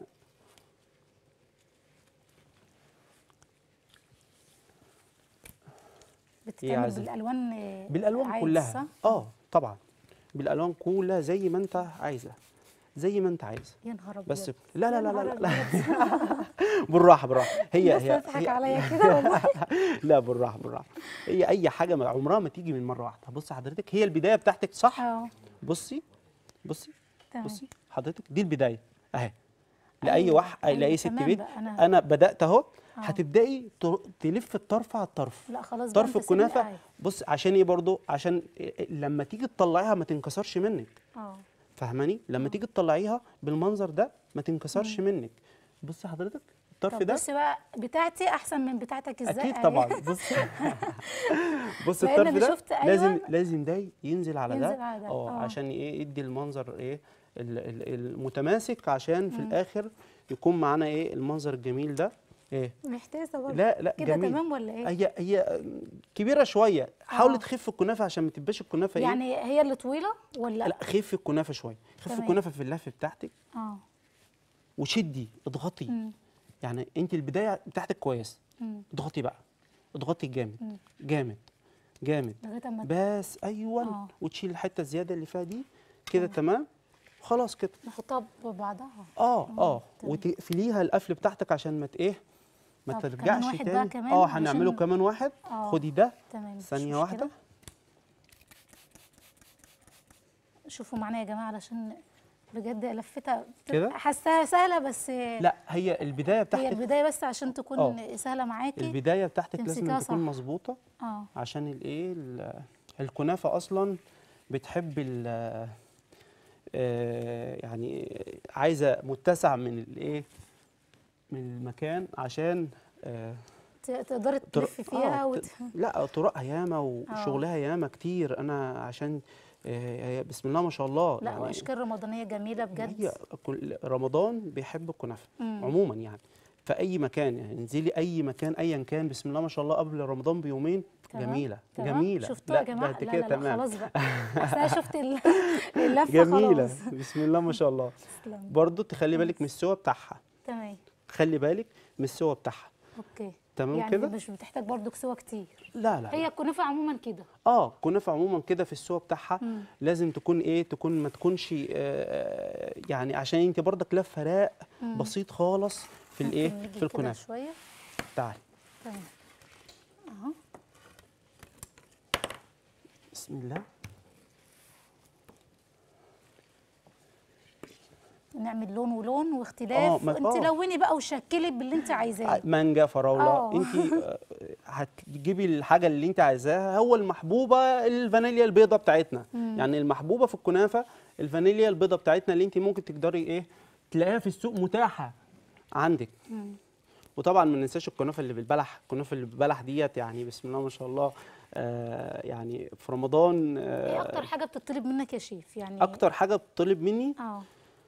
Speaker 1: بتتعمل
Speaker 2: عايزة-
Speaker 1: بالالوان آه،
Speaker 2: بالالوان
Speaker 1: عادي،
Speaker 2: كلها
Speaker 1: صح؟
Speaker 2: اه طبعا بالالوان كلها زي ما انت عايزه زي ما انت عايزه
Speaker 1: يا نهار ابيض
Speaker 2: بس لا لا
Speaker 1: يا
Speaker 2: لا لا,
Speaker 1: نهار
Speaker 2: لا,
Speaker 1: أبيض.
Speaker 2: بالراحه بالراحه هي
Speaker 1: الناس
Speaker 2: هي,
Speaker 1: تضحك
Speaker 2: هي
Speaker 1: عليا كده والله
Speaker 2: لا بالراحه بالراحه هي اي حاجه ما- عمرها ما تيجي من مره واحده بصي حضرتك هي البدايه بتاعتك صح
Speaker 1: اه
Speaker 2: بصي بصي
Speaker 1: تمام
Speaker 2: بصي حضرتك دي البدايه اهي لاي
Speaker 1: أيوة،
Speaker 2: واحد
Speaker 1: أيوة،
Speaker 2: لاي ست
Speaker 1: تمام
Speaker 2: بيت
Speaker 1: بقى، أنا-
Speaker 2: انا بدات اهو
Speaker 1: آه.
Speaker 2: هتبداي ت- تلف الطرف على الطرف
Speaker 1: لا خلاص بقى
Speaker 2: طرف
Speaker 1: أنت سيبني
Speaker 2: الكنافه
Speaker 1: قاعد.
Speaker 2: بص عشان ايه برضو عشان إيه- لما تيجي تطلعيها ما تنكسرش منك
Speaker 1: اه
Speaker 2: فاهماني لما تيجي تطلعيها بالمنظر ده ما تنكسرش منك بصي حضرتك الطرف
Speaker 1: طب
Speaker 2: ده
Speaker 1: بص بقى بتاعتي احسن من بتاعتك ازاي
Speaker 2: اكيد
Speaker 1: أهي.
Speaker 2: طبعا بصي بص
Speaker 1: لأن
Speaker 2: الطرف
Speaker 1: أنا
Speaker 2: ده
Speaker 1: شفت أيوة.
Speaker 2: لازم لازم ده ينزل على
Speaker 1: ينزل
Speaker 2: ده
Speaker 1: على ده،
Speaker 2: اه
Speaker 1: آه.
Speaker 2: عشان ايه يدي المنظر ايه ال- ال- المتماسك عشان في
Speaker 1: مم.
Speaker 2: الاخر يكون معانا ايه المنظر الجميل ده ايه
Speaker 1: محتاسه برضه
Speaker 2: لا لا
Speaker 1: كده
Speaker 2: جميل
Speaker 1: تمام ولا ايه
Speaker 2: هي هي كبيره شويه حاولي
Speaker 1: آه.
Speaker 2: تخف الكنافه عشان ما تبقاش الكنافه ايه
Speaker 1: يعني هي اللي طويله ولا
Speaker 2: لا خف الكنافه شويه خف
Speaker 1: تمام.
Speaker 2: الكنافه في اللف بتاعتك
Speaker 1: اه
Speaker 2: وشدي اضغطي
Speaker 1: مم.
Speaker 2: يعني انت البدايه بتاعتك كويس
Speaker 1: مم.
Speaker 2: اضغطي بقى اضغطي جامد
Speaker 1: مم.
Speaker 2: جامد جامد
Speaker 1: لغايه اما
Speaker 2: بس ايوه
Speaker 1: آه.
Speaker 2: وتشيل الحته الزياده اللي فيها دي كده تمام خلاص كده
Speaker 1: نحطها ببعضها
Speaker 2: اه اه
Speaker 1: تمام.
Speaker 2: وتقفليها القفل بتاعتك عشان ما ت- ايه ما
Speaker 1: طب كمان
Speaker 2: ترجعش
Speaker 1: واحد بقى
Speaker 2: تاني
Speaker 1: كمان
Speaker 2: اه هنعمله
Speaker 1: عشان-
Speaker 2: كمان واحد
Speaker 1: آه.
Speaker 2: خدي ده
Speaker 1: تمام مفيش
Speaker 2: ثانيه
Speaker 1: مشكلة.
Speaker 2: واحده
Speaker 1: شوفوا معانا يا جماعه علشان بجد لفتها
Speaker 2: كده؟
Speaker 1: حاساها سهله بس
Speaker 2: لا هي البدايه
Speaker 1: هي
Speaker 2: بتاعتك
Speaker 1: البدايه بس عشان تكون
Speaker 2: آه.
Speaker 1: سهله معاكي
Speaker 2: البدايه بتاعتك لازم
Speaker 1: تمسكيها
Speaker 2: تكون
Speaker 1: صح.
Speaker 2: مظبوطه
Speaker 1: اه
Speaker 2: عشان الايه ال- الكنافه اصلا بتحب ال آه، يعني عايزه متسع من الايه من المكان عشان آه،
Speaker 1: ت- تقدري
Speaker 2: طر-
Speaker 1: تلفي فيها
Speaker 2: آه،
Speaker 1: وت...
Speaker 2: ت- لا طرقها ياما وشغلها ياما كتير انا عشان آه، هي بسم الله ما شاء الله
Speaker 1: لا واشكال رمضانيه جميله بجد
Speaker 2: هي كل- رمضان بيحب الكنافه
Speaker 1: مم.
Speaker 2: عموما يعني في اي مكان يعني انزلي اي مكان ايا كان بسم الله ما شاء الله قبل رمضان بيومين
Speaker 1: تمام،
Speaker 2: جميله
Speaker 1: تمام.
Speaker 2: جميله
Speaker 1: شفتوها يا
Speaker 2: لا،
Speaker 1: جماعه
Speaker 2: ده
Speaker 1: لا
Speaker 2: كده
Speaker 1: لا, لا
Speaker 2: تمام
Speaker 1: خلاص بقى اصل انا شفت ال- اللفه
Speaker 2: جميله
Speaker 1: خلاص
Speaker 2: بسم الله ما شاء الله
Speaker 1: تسلم.
Speaker 2: برضو تخلي بالك من السوا بتاعها
Speaker 1: تمام
Speaker 2: خلي بالك من السوا بتاعها
Speaker 1: اوكي
Speaker 2: تمام
Speaker 1: يعني
Speaker 2: كده
Speaker 1: مش بتحتاج برضو سوا كتير
Speaker 2: لا لا
Speaker 1: هي الكنافه عموما كده
Speaker 2: اه كنافه عموما كده في السوا بتاعها
Speaker 1: مم.
Speaker 2: لازم تكون ايه تكون ما تكونش آه يعني عشان انت برضك لفه راق
Speaker 1: مم.
Speaker 2: بسيط خالص في
Speaker 1: ممكن
Speaker 2: الايه
Speaker 1: نيجي
Speaker 2: في
Speaker 1: كده
Speaker 2: الكنافه
Speaker 1: شويه
Speaker 2: تعالي
Speaker 1: تمام اهو
Speaker 2: بسم الله
Speaker 1: نعمل لون ولون واختلاف
Speaker 2: ما-
Speaker 1: انت
Speaker 2: آه.
Speaker 1: لوني بقى وشكلي باللي انت عايزاه
Speaker 2: مانجا فراوله
Speaker 1: آه.
Speaker 2: انت آه، هتجيبي الحاجه اللي انت عايزاها هو المحبوبه الفانيليا البيضه بتاعتنا
Speaker 1: مم.
Speaker 2: يعني المحبوبه في الكنافه الفانيليا البيضه بتاعتنا اللي انت ممكن تقدري ايه تلاقيها في السوق متاحه عندك
Speaker 1: مم.
Speaker 2: وطبعا ما ننساش الكنافه اللي بالبلح الكنافه اللي بالبلح ديت يعني بسم الله ما شاء الله آه يعني في رمضان
Speaker 1: ايه
Speaker 2: آه
Speaker 1: اكتر حاجه بتطلب منك يا شيف يعني
Speaker 2: اكتر حاجه بتطلب مني
Speaker 1: اه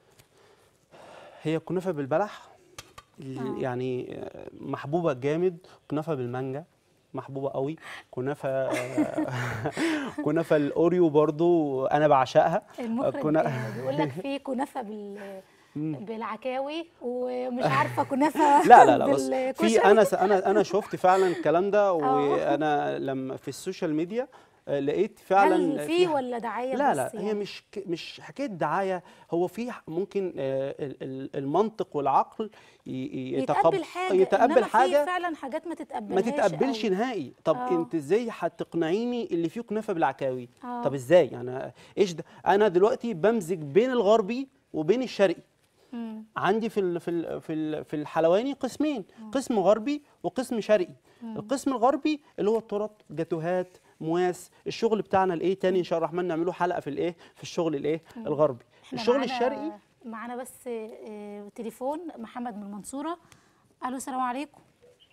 Speaker 2: هي الكنافه بالبلح
Speaker 1: آه.
Speaker 2: ال- يعني آه، محبوبه جامد كنافه بالمانجا محبوبه قوي كنافه كنافه الاوريو برضو انا بعشقها
Speaker 1: المخرج
Speaker 2: كنا-
Speaker 1: آه، بيقول لك في كنافه بال بالعكاوي ومش عارفه كنافه
Speaker 2: لا لا لا بس
Speaker 1: بالكشري.
Speaker 2: في انا س- انا انا شفت فعلا الكلام ده وانا لما في السوشيال ميديا آه، لقيت فعلا
Speaker 1: هل في ولا دعايه
Speaker 2: لا
Speaker 1: بس
Speaker 2: لا
Speaker 1: يعني؟
Speaker 2: هي مش ك- مش حكايه دعايه هو في ح- ممكن آه، ال- ال- المنطق والعقل ي- ي-
Speaker 1: يتقبل حاجه
Speaker 2: يتقبل
Speaker 1: إنما
Speaker 2: حاجه
Speaker 1: في فعلا حاجات ما
Speaker 2: ما
Speaker 1: تتقبلهاش
Speaker 2: تتقبلش
Speaker 1: أوي.
Speaker 2: نهائي طب
Speaker 1: آه.
Speaker 2: انت ازاي هتقنعيني اللي فيه كنافه بالعكاوي
Speaker 1: آه.
Speaker 2: طب ازاي يعني ايش ده انا دلوقتي بمزج بين الغربي وبين الشرقي
Speaker 1: مم.
Speaker 2: عندي في ال في ال في ال في الحلواني قسمين قسم غربي وقسم شرقي القسم الغربي اللي هو التورت جاتوهات مواس الشغل بتاعنا الايه تاني ان شاء الله الرحمن نعمله حلقه في الايه في الشغل الايه الغربي
Speaker 1: إحنا
Speaker 2: الشغل
Speaker 1: معانا-
Speaker 2: الشرقي
Speaker 1: معانا بس آه، تليفون محمد من المنصوره الو السلام عليكم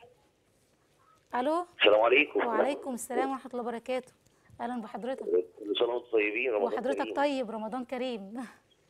Speaker 1: الو
Speaker 4: السلام عليكم
Speaker 1: وعليكم السلام ورحمه الله وبركاته اهلا بحضرتك
Speaker 4: كل سنه وانتم طيبين رمضان
Speaker 1: وحضرتك
Speaker 4: كريم.
Speaker 1: طيب رمضان كريم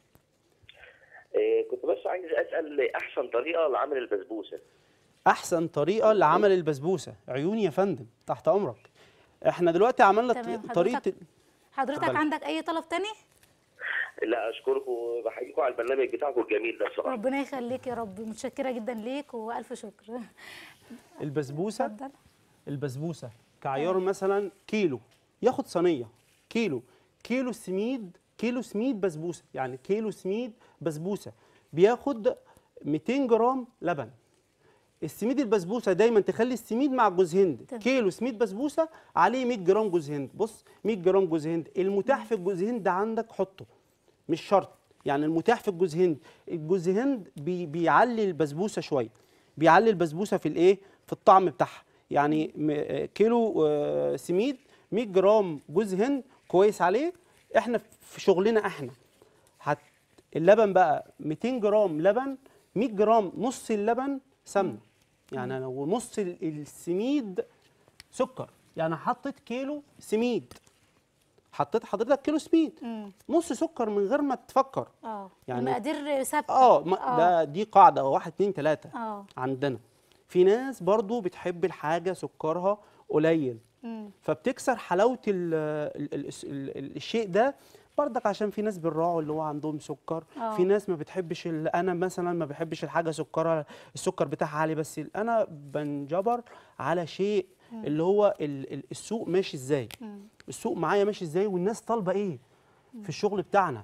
Speaker 4: آه كنت بس عايز اسال احسن طريقه لعمل البسبوسه
Speaker 2: احسن طريقه لعمل البسبوسه عيوني يا فندم تحت امرك احنا دلوقتي عملنا
Speaker 1: تمام،
Speaker 2: ط- طريقه
Speaker 1: حضرتك- حضرتك
Speaker 2: اتفضلي.
Speaker 1: عندك اي طلب تاني
Speaker 4: لا اشكركم وبحييكم على البرنامج بتاعكم الجميل ده بصراحه
Speaker 1: ربنا يخليك يا رب متشكره جدا ليك والف شكر
Speaker 2: البسبوسه
Speaker 1: اتفضل
Speaker 2: البسبوسه كعيار مثلا كيلو ياخد صينيه كيلو كيلو سميد كيلو سميد بسبوسه يعني كيلو سميد بسبوسه بياخد 200 جرام لبن السميد البسبوسه دايما تخلي السميد مع جوز هند
Speaker 1: تمام.
Speaker 2: كيلو سميد بسبوسه عليه 100 جرام جوز هند بص 100 جرام جوز هند المتاح في الجوز هند عندك حطه مش شرط يعني المتاح في الجوز هند الجوز هند بي بيعلي البسبوسه شويه بيعلي البسبوسه في الايه في الطعم بتاعها يعني م- آه، كيلو آه، سميد 100 جرام جوز هند كويس عليه احنا في شغلنا احنا هت اللبن بقى 200 جرام لبن 100 جرام نص اللبن سمنه يعني انا ونص ال- السميد سكر يعني حطيت كيلو سميد حطيت حضرتك كيلو سميد
Speaker 1: مم.
Speaker 2: نص سكر من غير ما تفكر
Speaker 1: اه
Speaker 2: يعني-
Speaker 1: المقادير ثابته
Speaker 2: اه ما- ده دي قاعده واحد اتنين تلاته
Speaker 1: اه
Speaker 2: عندنا في ناس برضو بتحب الحاجه سكرها قليل
Speaker 1: مم.
Speaker 2: فبتكسر حلاوه ال ال ال ال ال الشيء ده برضك عشان في ناس بيراعوا اللي هو عندهم سكر
Speaker 1: آه.
Speaker 2: في ناس ما بتحبش ال- انا مثلا ما بحبش الحاجه سكرها السكر بتاعها عالي بس انا بنجبر على شيء اللي هو ال ال السوق ماشي ازاي
Speaker 1: مم.
Speaker 2: السوق معايا ماشي ازاي والناس طالبه ايه في الشغل بتاعنا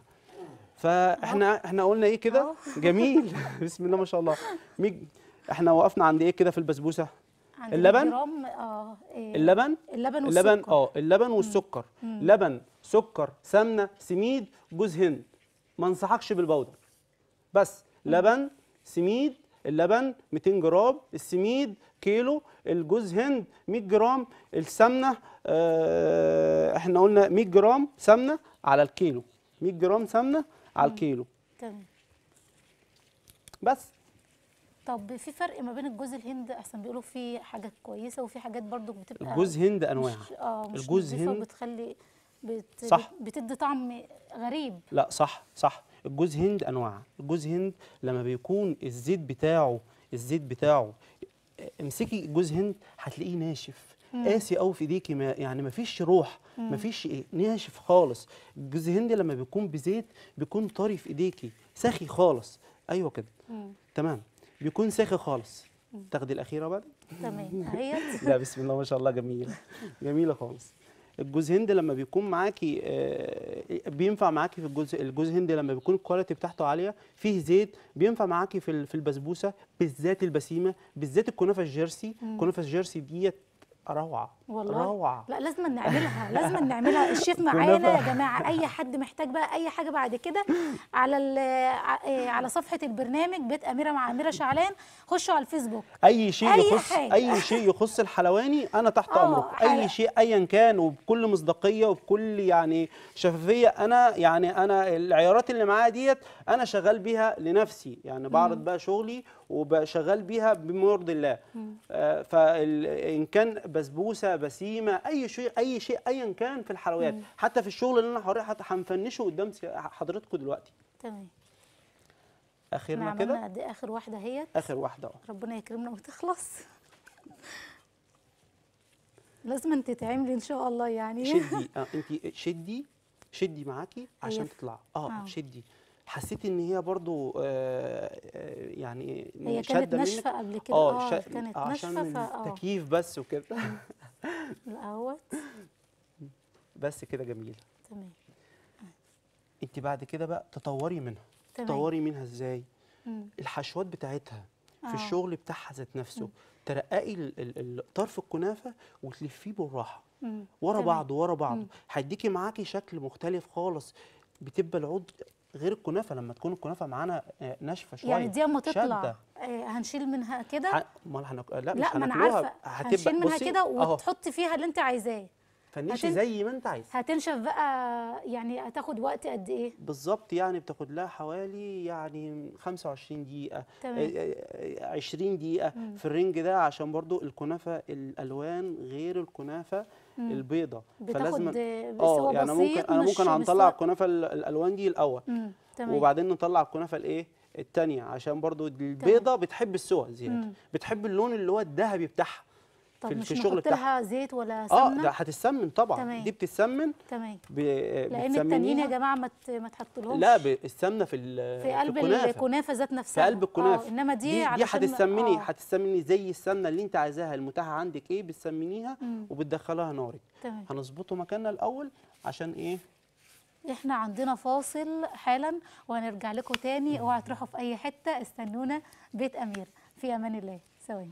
Speaker 2: فاحنا احنا قلنا ايه كده
Speaker 1: أهو.
Speaker 2: جميل بسم الله ما شاء الله ميج... احنا وقفنا عند ايه كده في البسبوسه
Speaker 1: عندنا
Speaker 2: اللبن؟
Speaker 1: جرام اه إيه،
Speaker 2: اللبن
Speaker 1: اللبن
Speaker 2: اللبن
Speaker 1: والسكر.
Speaker 2: اه اللبن والسكر لبن سكر سمنه سميد جوز هند ما انصحكش بالبودر بس لبن سميد اللبن 200 جرام السميد كيلو الجوز هند 100 جرام السمنه آه احنا قلنا 100 جرام سمنه على الكيلو 100 جرام سمنه على الكيلو
Speaker 1: تمام
Speaker 2: بس
Speaker 1: طب في فرق ما بين الجوز الهند احسن بيقولوا في حاجات كويسه وفي حاجات برضو بتبقى
Speaker 2: الجوز هند انواع
Speaker 1: مش اه مش
Speaker 2: الجوز
Speaker 1: نظيفة
Speaker 2: هند-
Speaker 1: وبتخلي بت...
Speaker 2: صح.
Speaker 1: بت- بتدي طعم غريب
Speaker 2: لا صح صح الجوز هند انواع الجوز هند لما بيكون الزيت بتاعه الزيت بتاعه امسكي جوز هند هتلاقيه ناشف قاسي قوي في ايديكي ما يعني ما فيش روح ما فيش ايه ناشف خالص الجوز هند لما بيكون بزيت بيكون طري في ايديكي ساخي خالص ايوه كده تمام بيكون ساخي خالص تاخدي الاخيره بقى
Speaker 1: تمام اهيت
Speaker 2: لا بسم الله ما شاء الله جميله جميله خالص الجوز هند لما بيكون معاكي آه، بينفع معاكي في الجوز الجوز هند لما بيكون الكواليتي بتاعته عاليه فيه زيت بينفع معاكي في ال- في البسبوسه بالذات البسيمه بالذات الكنافه الجيرسي الكنافه الجيرسي ديت روعه
Speaker 1: والله
Speaker 2: روعه
Speaker 1: لا لازم نعملها لازم نعملها الشيف معانا يا جماعه اي حد محتاج بقى اي حاجه بعد كده على ال- ع- إيه، على صفحه البرنامج بيت اميره مع اميره شعلان خشوا على الفيسبوك
Speaker 2: اي شيء
Speaker 1: أي
Speaker 2: يخص
Speaker 1: حاجة.
Speaker 2: اي شيء يخص الحلواني انا تحت
Speaker 1: آه،
Speaker 2: امرك
Speaker 1: حاجة.
Speaker 2: اي شيء ايا كان وبكل مصداقيه وبكل يعني شفافيه انا يعني انا العيارات اللي معايا ديت انا شغال بيها لنفسي يعني بعرض بقى شغلي وبشغال بيها بما يرضي الله آه فان كان بسبوسه بسيمه اي شيء اي شيء ايا كان في الحلويات حتى في الشغل اللي انا حضرتك حتى هنفنشه قدام سي- حضرتكم دلوقتي
Speaker 1: تمام
Speaker 2: اخرنا
Speaker 1: احنا
Speaker 2: كده
Speaker 1: عملنا قد ايه اخر واحده اهيت
Speaker 2: اخر واحده اه
Speaker 1: ربنا يكرمنا وتخلص لازم تتعملي ان شاء الله يعني
Speaker 2: شدي اه انت شدي شدي معاكي عشان
Speaker 1: أيوة.
Speaker 2: تطلع اه
Speaker 1: آه.
Speaker 2: شدي حسيت ان هي برضو آه آه، يعني
Speaker 1: هي
Speaker 2: شادة
Speaker 1: كانت
Speaker 2: منك.
Speaker 1: ناشفه قبل كده
Speaker 2: اه
Speaker 1: اه
Speaker 2: شا-
Speaker 1: كانت
Speaker 2: آه، عشان
Speaker 1: ناشفه فاه
Speaker 2: التكييف بس وكده
Speaker 1: الاهوت
Speaker 2: بس كده جميله
Speaker 1: تمام
Speaker 2: انت بعد كده بقى تطوري منها
Speaker 1: تمام.
Speaker 2: تطوري منها ازاي
Speaker 1: مم.
Speaker 2: الحشوات بتاعتها في
Speaker 1: آه.
Speaker 2: الشغل بتاعها ذات نفسه ترققي ال- ال- ال- طرف الكنافه وتلفيه بالراحه
Speaker 1: مم.
Speaker 2: ورا
Speaker 1: تمام.
Speaker 2: بعض ورا بعض هيديكي معاكي شكل مختلف خالص بتبقى العود غير الكنافه لما تكون الكنافه معانا آه، ناشفه شويه
Speaker 1: يعني دي اما تطلع
Speaker 2: شادة.
Speaker 1: آه هنشيل منها كده
Speaker 2: ح- امال هنك... لا,
Speaker 1: لا
Speaker 2: مش
Speaker 1: ما انا
Speaker 2: هناكلوها
Speaker 1: عارفه
Speaker 2: هتبقى
Speaker 1: هنشيل منها
Speaker 2: بصي،
Speaker 1: كده
Speaker 2: اهو
Speaker 1: وتحطي فيها اللي انت عايزاه
Speaker 2: فنشي
Speaker 1: هتن-
Speaker 2: زي ما انت عايز
Speaker 1: هتنشف بقى يعني هتاخد وقت قد ايه
Speaker 2: بالظبط يعني بتاخد لها حوالي يعني 25 دقيقة
Speaker 1: تمام.
Speaker 2: آه، آه، 20 دقيقة في الرينج ده عشان برضو الكنافة الألوان غير الكنافة البيضة
Speaker 1: بتاخد
Speaker 2: فلازم
Speaker 1: آه، سوا
Speaker 2: يعني
Speaker 1: بسيط
Speaker 2: ممكن أنا
Speaker 1: مش
Speaker 2: ممكن
Speaker 1: مش
Speaker 2: هنطلع
Speaker 1: سوا-
Speaker 2: الكنافة ال- الألوان دي الأول
Speaker 1: مم. تمام
Speaker 2: وبعدين نطلع الكنافة الإيه التانية عشان برضو البيضة بتحب السوا زيادة
Speaker 1: مم.
Speaker 2: بتحب اللون اللي هو الذهبي بتاعها
Speaker 1: طب
Speaker 2: في-
Speaker 1: مش
Speaker 2: في الشغل
Speaker 1: نحط
Speaker 2: بتاعها
Speaker 1: لها زيت ولا
Speaker 2: اه
Speaker 1: سمنه
Speaker 2: ده هتتسمن طبعا
Speaker 1: تمام.
Speaker 2: دي بتتسمن
Speaker 1: تمام
Speaker 2: ب...
Speaker 1: لان التانيين يا
Speaker 2: بتسمنيها-
Speaker 1: جماعه ما ت- ما تحطلهمش
Speaker 2: لا ب- السمنه في ال-
Speaker 1: في قلب
Speaker 2: الكنافه
Speaker 1: الكنافه ذات
Speaker 2: في
Speaker 1: نفسها
Speaker 2: قلب الكنافه
Speaker 1: آه انما دي
Speaker 2: دي, دي
Speaker 1: علشان-
Speaker 2: هتسمني
Speaker 1: آه.
Speaker 2: هتسمني زي السمنه اللي انت عايزاها المتاحه عندك ايه بتسمنيها
Speaker 1: مم.
Speaker 2: وبتدخلها نارك
Speaker 1: تمام
Speaker 2: هنظبطه مكاننا الاول عشان ايه
Speaker 1: احنا عندنا فاصل حالا وهنرجع لكم تاني اوعوا تروحوا في اي حته استنونا بيت امير في امان الله ثواني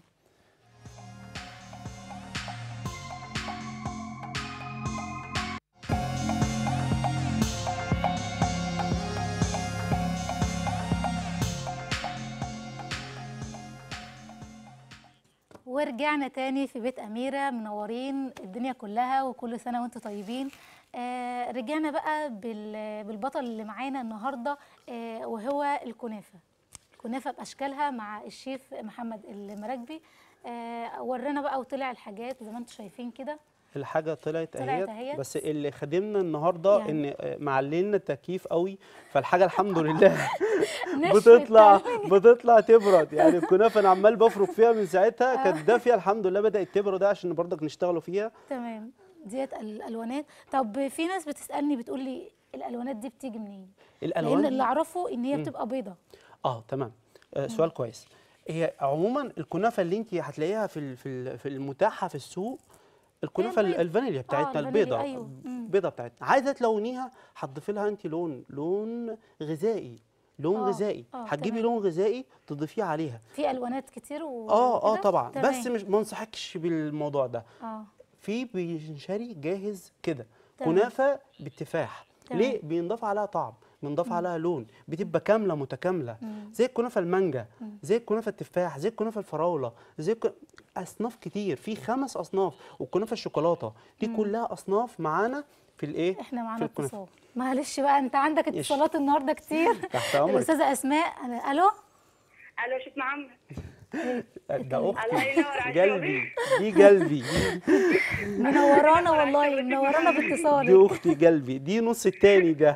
Speaker 1: ورجعنا تاني في بيت أميرة منورين الدنيا كلها وكل سنة وانتم طيبين آه رجعنا بقى بال- بالبطل اللي معانا النهاردة آه وهو الكنافة الكنافة بأشكالها مع الشيف محمد المراكبي آه ورانا بقى وطلع الحاجات زي ما انتم شايفين كده
Speaker 2: الحاجه طلعت
Speaker 1: طلعت
Speaker 2: اهيت
Speaker 1: أهيت.
Speaker 2: بس اللي خدمنا النهارده
Speaker 1: يعني.
Speaker 2: ان آه، معللنا التكييف قوي فالحاجه الحمد لله
Speaker 1: نشفت
Speaker 2: بتطلع
Speaker 1: تاني.
Speaker 2: بتطلع تبرد يعني الكنافه انا عمال بفرك فيها من ساعتها كانت دافيه الحمد لله بدات تبرد عشان برضك نشتغلوا فيها
Speaker 1: تمام ديت الالوانات طب في ناس بتسالني بتقول لي الالوانات دي بتيجي منين لان
Speaker 2: الالوان
Speaker 1: اللي
Speaker 2: دي-
Speaker 1: اعرفه ان هي بتبقى بيضه
Speaker 2: اه تمام آه سؤال كويس هي عموما الكنافه اللي انت هتلاقيها في ال- في ال- في المتاحه في السوق الكنافه
Speaker 1: البيضة.
Speaker 2: ال- الفانيليا بتاعتنا
Speaker 1: الفانيليا،
Speaker 2: البيضه
Speaker 1: أيوة. مم.
Speaker 2: البيضه بتاعتنا عايزه تلونيها هتضيفي لها انت لون لون غذائي لون
Speaker 1: آه،
Speaker 2: غذائي
Speaker 1: آه،
Speaker 2: هتجيبي
Speaker 1: تمام.
Speaker 2: لون غذائي تضيفيه عليها
Speaker 1: في الوانات كتير و
Speaker 2: اه اه
Speaker 1: وكده؟
Speaker 2: طبعا
Speaker 1: تمام.
Speaker 2: بس مش ما انصحكش بالموضوع ده
Speaker 1: اه
Speaker 2: في بينشري جاهز كده
Speaker 1: تمام.
Speaker 2: كنافه بالتفاح
Speaker 1: تمام.
Speaker 2: ليه بينضاف عليها طعم بينضاف عليها لون بتبقى كامله متكامله
Speaker 1: مم.
Speaker 2: زي الكنافه المانجا زي الكنافه التفاح زي الكنافه الفراوله زي الك... اصناف كتير في خمس اصناف والكنافه الشوكولاته دي كلها اصناف معانا في الايه
Speaker 1: احنا
Speaker 2: في
Speaker 1: معانا
Speaker 2: الكنافة.
Speaker 1: اتصال معلش بقى انت عندك
Speaker 2: يش.
Speaker 1: اتصالات النهارده كتير
Speaker 2: تحت امرك
Speaker 1: الاستاذه اسماء أنا- الو
Speaker 5: الو شيخ محمد
Speaker 2: ده
Speaker 5: الله
Speaker 2: اختي
Speaker 5: ينور عليك
Speaker 2: قلبي دي قلبي
Speaker 1: منورانا والله منورانا
Speaker 2: دي
Speaker 1: باتصالك
Speaker 2: اختي قلبي دي نص التاني ده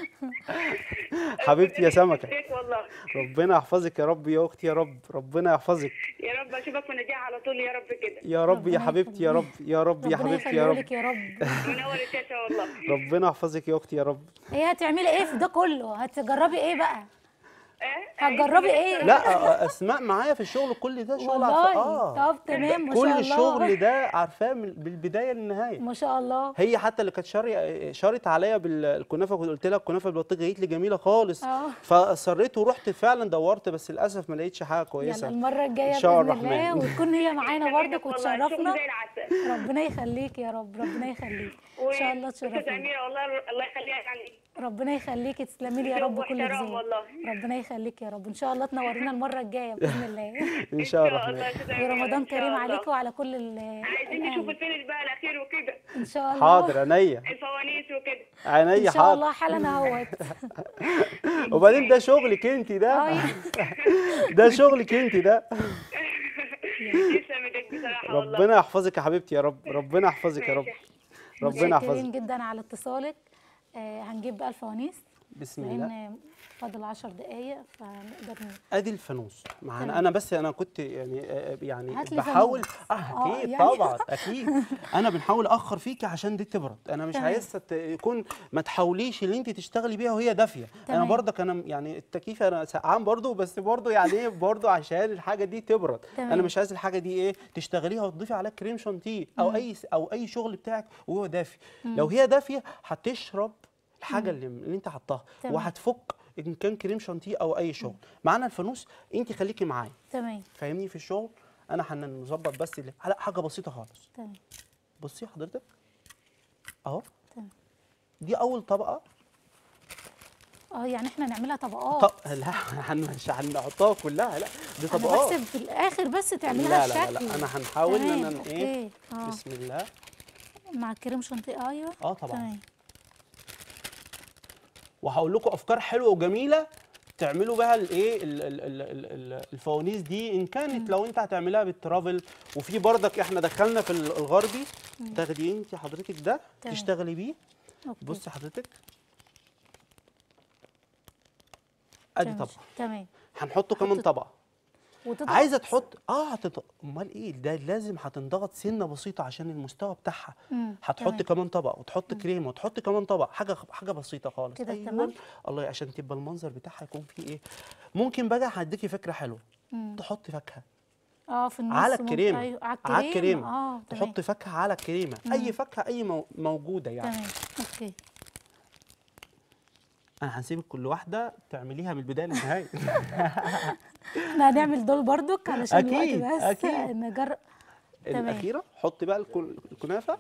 Speaker 2: حبيبتي يا سمكه
Speaker 5: فيك والله
Speaker 2: ربنا يحفظك يا رب يا اختي يا رب ربنا يحفظك
Speaker 5: يا رب اشوفك ونجاح على طول يا رب كده
Speaker 2: يا رب يا
Speaker 1: ربنا
Speaker 2: حبيبتي يا رب يا رب يا
Speaker 1: ربنا
Speaker 2: حبيبتي يا رب
Speaker 1: يخليهولك يا رب
Speaker 5: منور الشاشه والله
Speaker 2: ربنا يحفظك يا اختي يا رب
Speaker 1: هي هتعملي ايه في ده كله هتجربي ايه بقى
Speaker 5: ايه
Speaker 1: هتجربي ايه
Speaker 2: لا أ- اسماء معايا في الشغل كل ده شغل
Speaker 1: والله
Speaker 2: عارفة- اه
Speaker 1: طب تمام ما شاء
Speaker 2: كل
Speaker 1: الله
Speaker 2: الشغل ده عارفاه من بالبدايه للنهايه
Speaker 1: ما شاء الله
Speaker 2: هي حتى اللي كانت شاري شارت عليا بالكنافه كنت قلت لها الكنافه بالبطيخ جايت لي جميله خالص
Speaker 1: اه
Speaker 2: فاصريت ورحت فعلا دورت بس للاسف ما لقيتش حاجه
Speaker 1: يلا
Speaker 2: كويسه
Speaker 1: المره الجايه
Speaker 2: إن شاء
Speaker 1: باذن الله
Speaker 2: الرحمن.
Speaker 1: وتكون هي معانا برضك
Speaker 5: والله الشغل
Speaker 1: وتشرفنا
Speaker 5: زي العسل
Speaker 1: ربنا يخليك يا رب ربنا يخليك ان شاء الله
Speaker 5: أستاذة
Speaker 1: تشرفنا
Speaker 5: أميرة والله الله يخليها يعني
Speaker 1: ربنا يخليكي تسلمي لي يا رب كل
Speaker 5: واحترام
Speaker 1: ذوق
Speaker 5: والله
Speaker 1: ربنا يخليك يا رب ان شاء الله تنورينا المره الجايه باذن الله
Speaker 2: ان شاء
Speaker 5: الله
Speaker 2: الرحمن
Speaker 5: يا أستاذة أميرة،
Speaker 1: ورمضان
Speaker 5: إن شاء
Speaker 1: كريم
Speaker 5: الله.
Speaker 1: عليك وعلى كل ال
Speaker 5: عايزين نشوف
Speaker 1: الأهل.
Speaker 5: الفينش بقى الاخير وكده
Speaker 1: ان شاء الله
Speaker 2: حاضر عينيا
Speaker 5: الفوانيس وكده
Speaker 2: عينيا
Speaker 1: ان شاء
Speaker 2: حاضر
Speaker 1: الله حالا اهوت
Speaker 2: وبعدين ده شغلك انت
Speaker 1: اه
Speaker 2: ده ده شغلك انت ده
Speaker 5: تسلم ايدك بصراحه والله
Speaker 2: ربنا يحفظك يا حبيبتي يا رب ربنا يحفظك يا رب ربنا
Speaker 1: متشكرين
Speaker 2: يحفظك
Speaker 1: جدا على اتصالك آه هنجيب بقى الفوانيس
Speaker 2: بسم الله
Speaker 1: لان فاضل 10 دقايق فنقدر ن-
Speaker 2: ادي الفانوس معانا
Speaker 1: تمام.
Speaker 2: انا بس انا كنت يعني آه، يعني
Speaker 1: هات لي
Speaker 2: بحاول
Speaker 1: فانوس.
Speaker 2: اه
Speaker 1: آه،
Speaker 2: اكيد
Speaker 1: يعني.
Speaker 2: طبعا اكيد انا بنحاول اخر فيكي عشان دي تبرد انا مش
Speaker 1: تمام.
Speaker 2: عايزه ت- يكون ما تحاوليش اللي انت تشتغلي بيها وهي دافيه انا
Speaker 1: تمام.
Speaker 2: برضك انا يعني التكييف انا سقعان برضو بس برضو يعني ايه برضو عشان الحاجه دي تبرد
Speaker 1: تمام.
Speaker 2: انا مش عايز الحاجه دي ايه تشتغليها وتضيفي عليها كريم شانتيه او اي او اي شغل بتاعك وهو دافي لو هي دافيه هتشرب الحاجه اللي, اللي انت حطاها
Speaker 1: تمام.
Speaker 2: وهتفك ان كان كريم شانتيه او اي شغل معانا الفانوس انت خليكي معايا
Speaker 1: تمام
Speaker 2: فاهمني في الشغل انا هنظبط بس اللي على حاجه بسيطه خالص
Speaker 1: تمام
Speaker 2: بصي حضرتك اهو
Speaker 1: تمام
Speaker 2: دي اول طبقه
Speaker 1: اه يعني احنا نعملها طبقات
Speaker 2: طب لا هن- مش هنحطها كلها لا دي
Speaker 1: انا
Speaker 2: طبقات
Speaker 1: بحسب في الاخر بس
Speaker 2: لا
Speaker 1: تعملها
Speaker 2: لا لا,
Speaker 1: بشكل
Speaker 2: لا انا هنحاول ان
Speaker 1: تمام،
Speaker 2: انا ايه
Speaker 1: اوكي اه
Speaker 2: بسم الله
Speaker 1: مع الكريم شانتيه ايوه
Speaker 2: اه طبعا
Speaker 1: تمام
Speaker 2: وهقول لكم افكار حلوه وجميله تعملوا بها الايه ال- ال- ال- ال- ال- الفوانيس دي ان كانت لو انت هتعملها بالترافل وفي بردك احنا دخلنا في ال- الغربي تاخدي انت حضرتك ده
Speaker 1: تمام.
Speaker 2: تشتغلي بيه
Speaker 1: اوكي
Speaker 2: بصي حضرتك ادي
Speaker 1: تمام.
Speaker 2: طبقه
Speaker 1: تمام
Speaker 2: هنحطه كمان
Speaker 1: حط-
Speaker 2: طبقه
Speaker 1: وتضغط
Speaker 2: عايزه تحط اه هتط... امال ايه ده لازم هتنضغط سنه بسيطه عشان المستوى بتاعها
Speaker 1: مم،
Speaker 2: هتحط
Speaker 1: تمام.
Speaker 2: كمان طبق وتحط كريمه وتحط كمان طبق حاجه حاجه بسيطه خالص
Speaker 1: كده
Speaker 2: أيوة.
Speaker 1: تمام؟
Speaker 2: الله عشان تبقى المنظر بتاعها يكون فيه ايه ممكن بقى هديكي فكره حلوه
Speaker 1: مم.
Speaker 2: تحط فاكهه
Speaker 1: اه في النص
Speaker 2: على
Speaker 1: ممكن-
Speaker 2: الكريمه
Speaker 1: ايوه على
Speaker 2: على
Speaker 1: الكريمه
Speaker 2: الكريمه
Speaker 1: اه تمام
Speaker 2: تحط فاكهه على الكريمه اي فاكهه اي مو... موجوده يعني
Speaker 1: تمام اوكي
Speaker 2: انا هنسيبك كل واحده تعمليها من البدايه للنهايه
Speaker 1: احنا هنعمل دول برضك علشان
Speaker 2: أكيد،
Speaker 1: الوقت بس
Speaker 2: أكيد.
Speaker 1: نجرب تمام.
Speaker 2: الاخيره حطي بقى الكل- الكنافه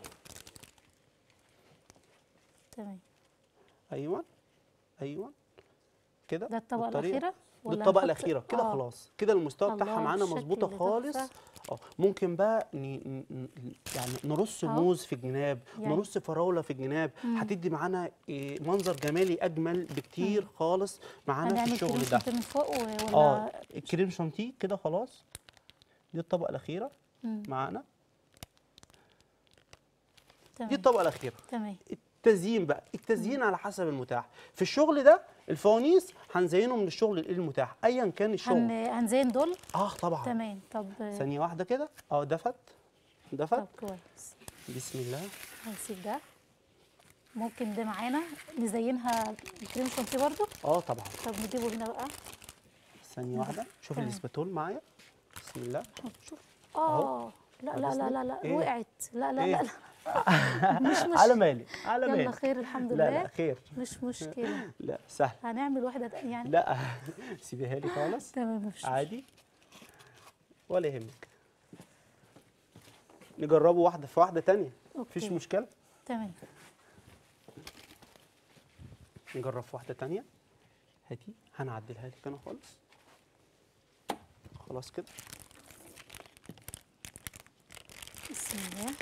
Speaker 1: تمام
Speaker 2: ايوه ايوه كده
Speaker 1: ده الطبقه
Speaker 2: بالطريقة.
Speaker 1: الاخيره
Speaker 2: دي
Speaker 1: ولا
Speaker 2: الطبقه
Speaker 1: نحط-
Speaker 2: الاخيره كده
Speaker 1: آه.
Speaker 2: خلاص كده المستوى بتاعها
Speaker 1: الله،
Speaker 2: معانا
Speaker 1: الشكل
Speaker 2: مظبوطه
Speaker 1: ده
Speaker 2: خالص
Speaker 1: تحفة.
Speaker 2: اه ممكن بقى ن... ن... ن- يعني نرص
Speaker 1: أهو.
Speaker 2: موز في الجناب
Speaker 1: يعني.
Speaker 2: نرص فراوله في الجناب هتدي معانا إيه منظر جمالي اجمل بكتير خالص معانا في
Speaker 1: هنعمل
Speaker 2: الشغل
Speaker 1: كريم
Speaker 2: ده
Speaker 1: شانتيه من فوق و- ولا
Speaker 2: اه الكريم شانتيه كده خلاص دي الطبقه الاخيره
Speaker 1: مم.
Speaker 2: معانا دي
Speaker 1: تمام
Speaker 2: الطبقه الاخيره
Speaker 1: تمام
Speaker 2: التزيين بقى التزيين على حسب المتاح في الشغل ده الفوانيس هنزينه من الشغل المتاح ايا كان الشغل
Speaker 1: هن... هنزين دول
Speaker 2: اه طبعا
Speaker 1: تمام طب
Speaker 2: ثانيه واحده كده اه دفت دفت
Speaker 1: طب كويس
Speaker 2: بسم الله
Speaker 1: هنسيب ده ممكن ده معانا نزينها بالكريم شانتيه برضو
Speaker 2: اه طبعا
Speaker 1: طب نجيبه هنا بقى
Speaker 2: ثانيه واحده شوف
Speaker 1: تمام.
Speaker 2: الاسباتول معايا بسم الله شوف
Speaker 1: اه لا لا لا لا لا
Speaker 2: إيه؟
Speaker 1: وقعت لا لا
Speaker 2: إيه؟
Speaker 1: لا, لا. مش مش
Speaker 2: على مالي على
Speaker 1: يلا
Speaker 2: مالي
Speaker 1: خير الحمد
Speaker 2: لا
Speaker 1: لله
Speaker 2: لا خير
Speaker 1: مش مشكله
Speaker 2: لا سهل
Speaker 1: هنعمل واحده تق- يعني
Speaker 2: لا سيبيها لي خالص
Speaker 1: تمام مفيش مشكلة.
Speaker 2: عادي ولا يهمك نجربه واحده في واحده تانية مفيش
Speaker 1: أوكي.
Speaker 2: مشكله
Speaker 1: تمام
Speaker 2: نجرب في واحده تانية هاتي هنعدلها لك انا خالص خلاص كده
Speaker 1: بسم الله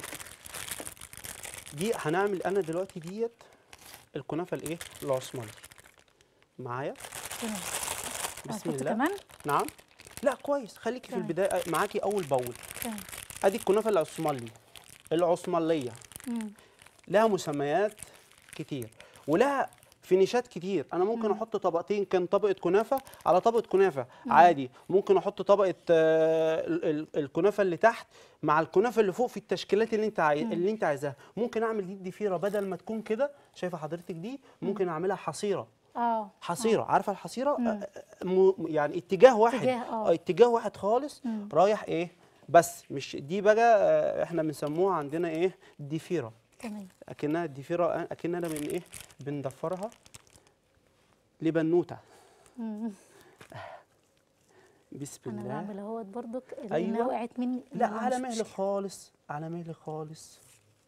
Speaker 2: دي هنعمل انا دلوقتي ديت الكنافه الايه العثماني معايا
Speaker 1: تمام
Speaker 2: بسم
Speaker 1: هنحط
Speaker 2: الله
Speaker 1: كمان
Speaker 2: نعم لا كويس خليكي في
Speaker 1: تمام.
Speaker 2: البدايه معاكي اول باول
Speaker 1: تمام
Speaker 2: ادي الكنافه العثماني العثمانيه
Speaker 1: مم.
Speaker 2: لها مسميات كتير ولها فينيشات كتير انا ممكن احط طبقتين كان طبقه كنافه على طبقه كنافه عادي ممكن احط طبقه آه، ال- ال- الكنافه اللي تحت مع الكنافه اللي فوق في التشكيلات اللي انت عاي... اللي انت عايزاها ممكن اعمل دي الضفيره بدل ما تكون كده شايفه حضرتك دي ممكن اعملها حصيره
Speaker 1: اه
Speaker 2: حصيره عارفه الحصيره آه، م... يعني اتجاه واحد
Speaker 1: اتجاه، آه.
Speaker 2: آه، اتجاه واحد خالص
Speaker 1: مم.
Speaker 2: رايح ايه بس مش دي بقى آه، احنا بنسموها عندنا ايه ضفيره
Speaker 1: تمام
Speaker 2: اكنها الضفيره اكننا من ايه بندفرها لبنوته
Speaker 1: مم.
Speaker 2: بسم
Speaker 1: انا
Speaker 2: الله
Speaker 1: بعمل اهوت برضك لانها
Speaker 2: أيوة.
Speaker 1: وقعت مني
Speaker 2: لا
Speaker 1: يلا
Speaker 2: على
Speaker 1: مش
Speaker 2: مهل
Speaker 1: مشكلة.
Speaker 2: خالص على مهل خالص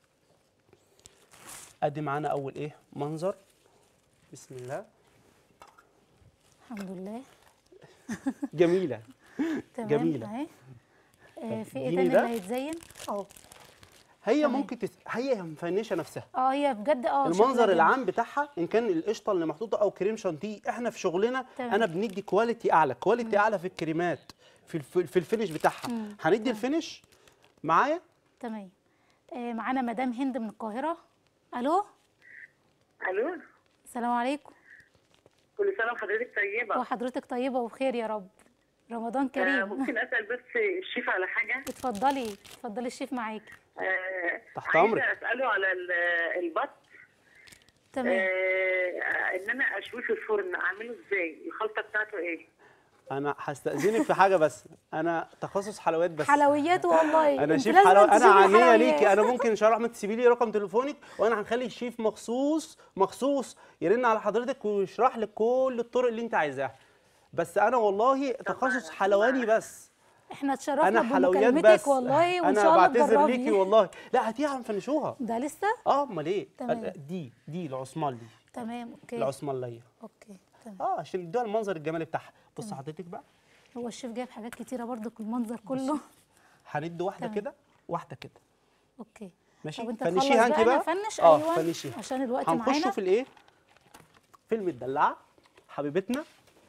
Speaker 2: ادي معانا اول ايه منظر بسم الله
Speaker 1: الحمد لله
Speaker 2: جميله
Speaker 1: تمام
Speaker 2: جميلة.
Speaker 1: اهي آه، في ايه
Speaker 2: اديني
Speaker 1: تاني
Speaker 2: ده.
Speaker 1: اللي هيتزين اه
Speaker 2: هي
Speaker 1: تمام.
Speaker 2: ممكن تس... هي مفنشه نفسها
Speaker 1: اه هي بجد اه شكلها
Speaker 2: المنظر
Speaker 1: جميل.
Speaker 2: العام بتاعها ان كان القشطه اللي محطوطه او كريم شانتيه احنا في شغلنا
Speaker 1: تمام.
Speaker 2: انا بندي كواليتي اعلى كواليتي اعلى في الكريمات في الف... في الفينش بتاعها
Speaker 1: مم.
Speaker 2: هندي الفينش معايا
Speaker 1: تمام آه معانا مدام هند من القاهره الو
Speaker 5: الو
Speaker 1: السلام عليكم
Speaker 5: كل سنه وحضرتك طيبه
Speaker 1: وحضرتك طيبه وبخير يا رب رمضان
Speaker 5: آه،
Speaker 1: كريم
Speaker 5: ممكن اسال بس الشيف على حاجه
Speaker 1: اتفضلي اتفضلي الشيف معاكي
Speaker 5: آه،
Speaker 2: تحت
Speaker 5: عايزة
Speaker 2: أمرك.
Speaker 5: اساله على ال- البط
Speaker 1: تمام
Speaker 5: آه، ان انا اشويه في الفرن اعمله ازاي الخلطه بتاعته ايه
Speaker 2: انا هستاذنك في حاجه بس انا تخصص حلويات بس
Speaker 1: حلويات والله
Speaker 2: انا
Speaker 1: انت
Speaker 2: شيف
Speaker 1: لازم
Speaker 2: حلويات انا
Speaker 1: تشوفي
Speaker 2: عنيه
Speaker 1: الحلويات.
Speaker 2: ليكي انا ممكن ان شاء الله احمد تسيبي لي رقم تليفونك وانا هنخلي الشيف مخصوص مخصوص يرن على حضرتك ويشرح لك كل الطرق اللي انت عايزاها بس انا والله تخصص حلواني بس
Speaker 1: احنا اتشرفنا
Speaker 2: انا حلويات
Speaker 1: بمكالمتك
Speaker 2: بس
Speaker 1: والله وان
Speaker 2: انا
Speaker 1: شاء الله
Speaker 2: بعتذر
Speaker 1: تجربي
Speaker 2: ليكي والله لا هاتيها هنفنشوها
Speaker 1: ده لسه
Speaker 2: اه امال ايه
Speaker 1: تمام.
Speaker 2: دي دي العثمان دي
Speaker 1: تمام اوكي
Speaker 2: العثمانيه
Speaker 1: اوكي تمام
Speaker 2: اه عشان ادوها المنظر الجمالي بتاعها بص حضرتك بقى
Speaker 1: هو الشيف جايب حاجات كتيره برضك المنظر كله
Speaker 2: هندي واحده
Speaker 1: تمام.
Speaker 2: كده واحده كده
Speaker 1: اوكي
Speaker 2: ماشي
Speaker 1: طب انت
Speaker 2: فنشيها
Speaker 1: تخلص
Speaker 2: انت
Speaker 1: بقى
Speaker 2: بقى
Speaker 1: انا افنش
Speaker 2: اه
Speaker 1: ايوه
Speaker 2: فنشيها
Speaker 1: عشان الوقت
Speaker 2: هنخشوا
Speaker 1: معانا
Speaker 2: في الايه في المدلعه حبيبتنا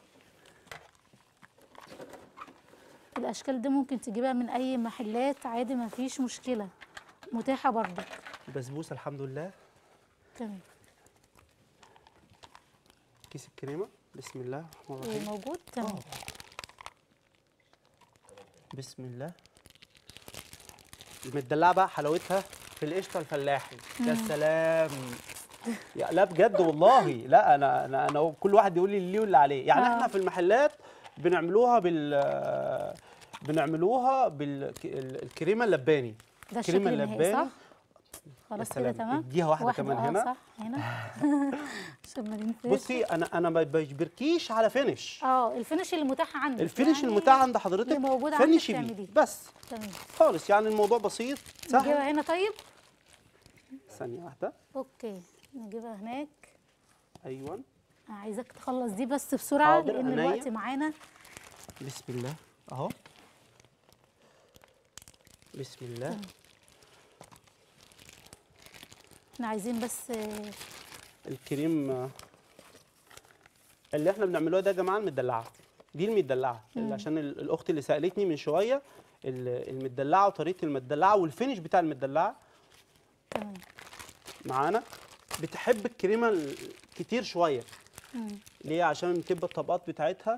Speaker 1: الاشكال دي ممكن تجيبها من اي محلات عادي ما فيش مشكله متاحه برضك
Speaker 2: البسبوسه الحمد لله
Speaker 1: تمام
Speaker 2: كيس الكريمه بسم الله الرحمن
Speaker 1: إيه
Speaker 2: الرحيم
Speaker 1: موجود تمام
Speaker 2: بسم الله المدلعه بقى حلاوتها في القشطه الفلاحي يا سلام يا لا بجد والله لا انا انا انا كل واحد يقول لي اللي واللي عليه يعني
Speaker 1: آه.
Speaker 2: احنا في المحلات بنعملوها بال بنعملوها بالكريمه اللباني
Speaker 1: ده
Speaker 2: الكريمة
Speaker 1: الشكل النهائي
Speaker 2: اللباني.
Speaker 1: صح خلاص
Speaker 2: يا
Speaker 1: كده
Speaker 2: سلام.
Speaker 1: تمام
Speaker 2: اديها واحدة كمان
Speaker 1: آه،
Speaker 2: هنا.
Speaker 1: صح هنا عشان ما ننساش
Speaker 2: بصي انا انا ما بجبركيش على فينش
Speaker 1: اه الفينش اللي متاح عندك
Speaker 2: الفينش
Speaker 1: يعني
Speaker 2: المتاح عند حضرتك
Speaker 1: اللي موجود عندك
Speaker 2: فنشي
Speaker 1: تعمليه.
Speaker 2: بيه بس
Speaker 1: تمام
Speaker 2: خالص يعني الموضوع بسيط سهل
Speaker 1: نجيبها هنا طيب
Speaker 2: ثانيه واحده
Speaker 1: اوكي نجيبها هناك
Speaker 2: ايوه
Speaker 1: أنا عايزاك تخلص دي بس بسرعه
Speaker 2: حاضر،
Speaker 1: لان
Speaker 2: عينيا.
Speaker 1: الوقت معانا
Speaker 2: بسم الله اهو بسم الله
Speaker 1: احنا عايزين بس آه،
Speaker 2: الكريم آه، اللي احنا بنعملوه ده يا جماعه المدلعه دي المدلعه اللي عشان ال- الاخت اللي سالتني من شويه ال- المدلعه وطريقه المدلعه والفينش بتاع المدلعه
Speaker 1: تمام
Speaker 2: معانا بتحب الكريمه ال- كتير شويه
Speaker 1: مم.
Speaker 2: ليه عشان تبقى الطبقات بتاعتها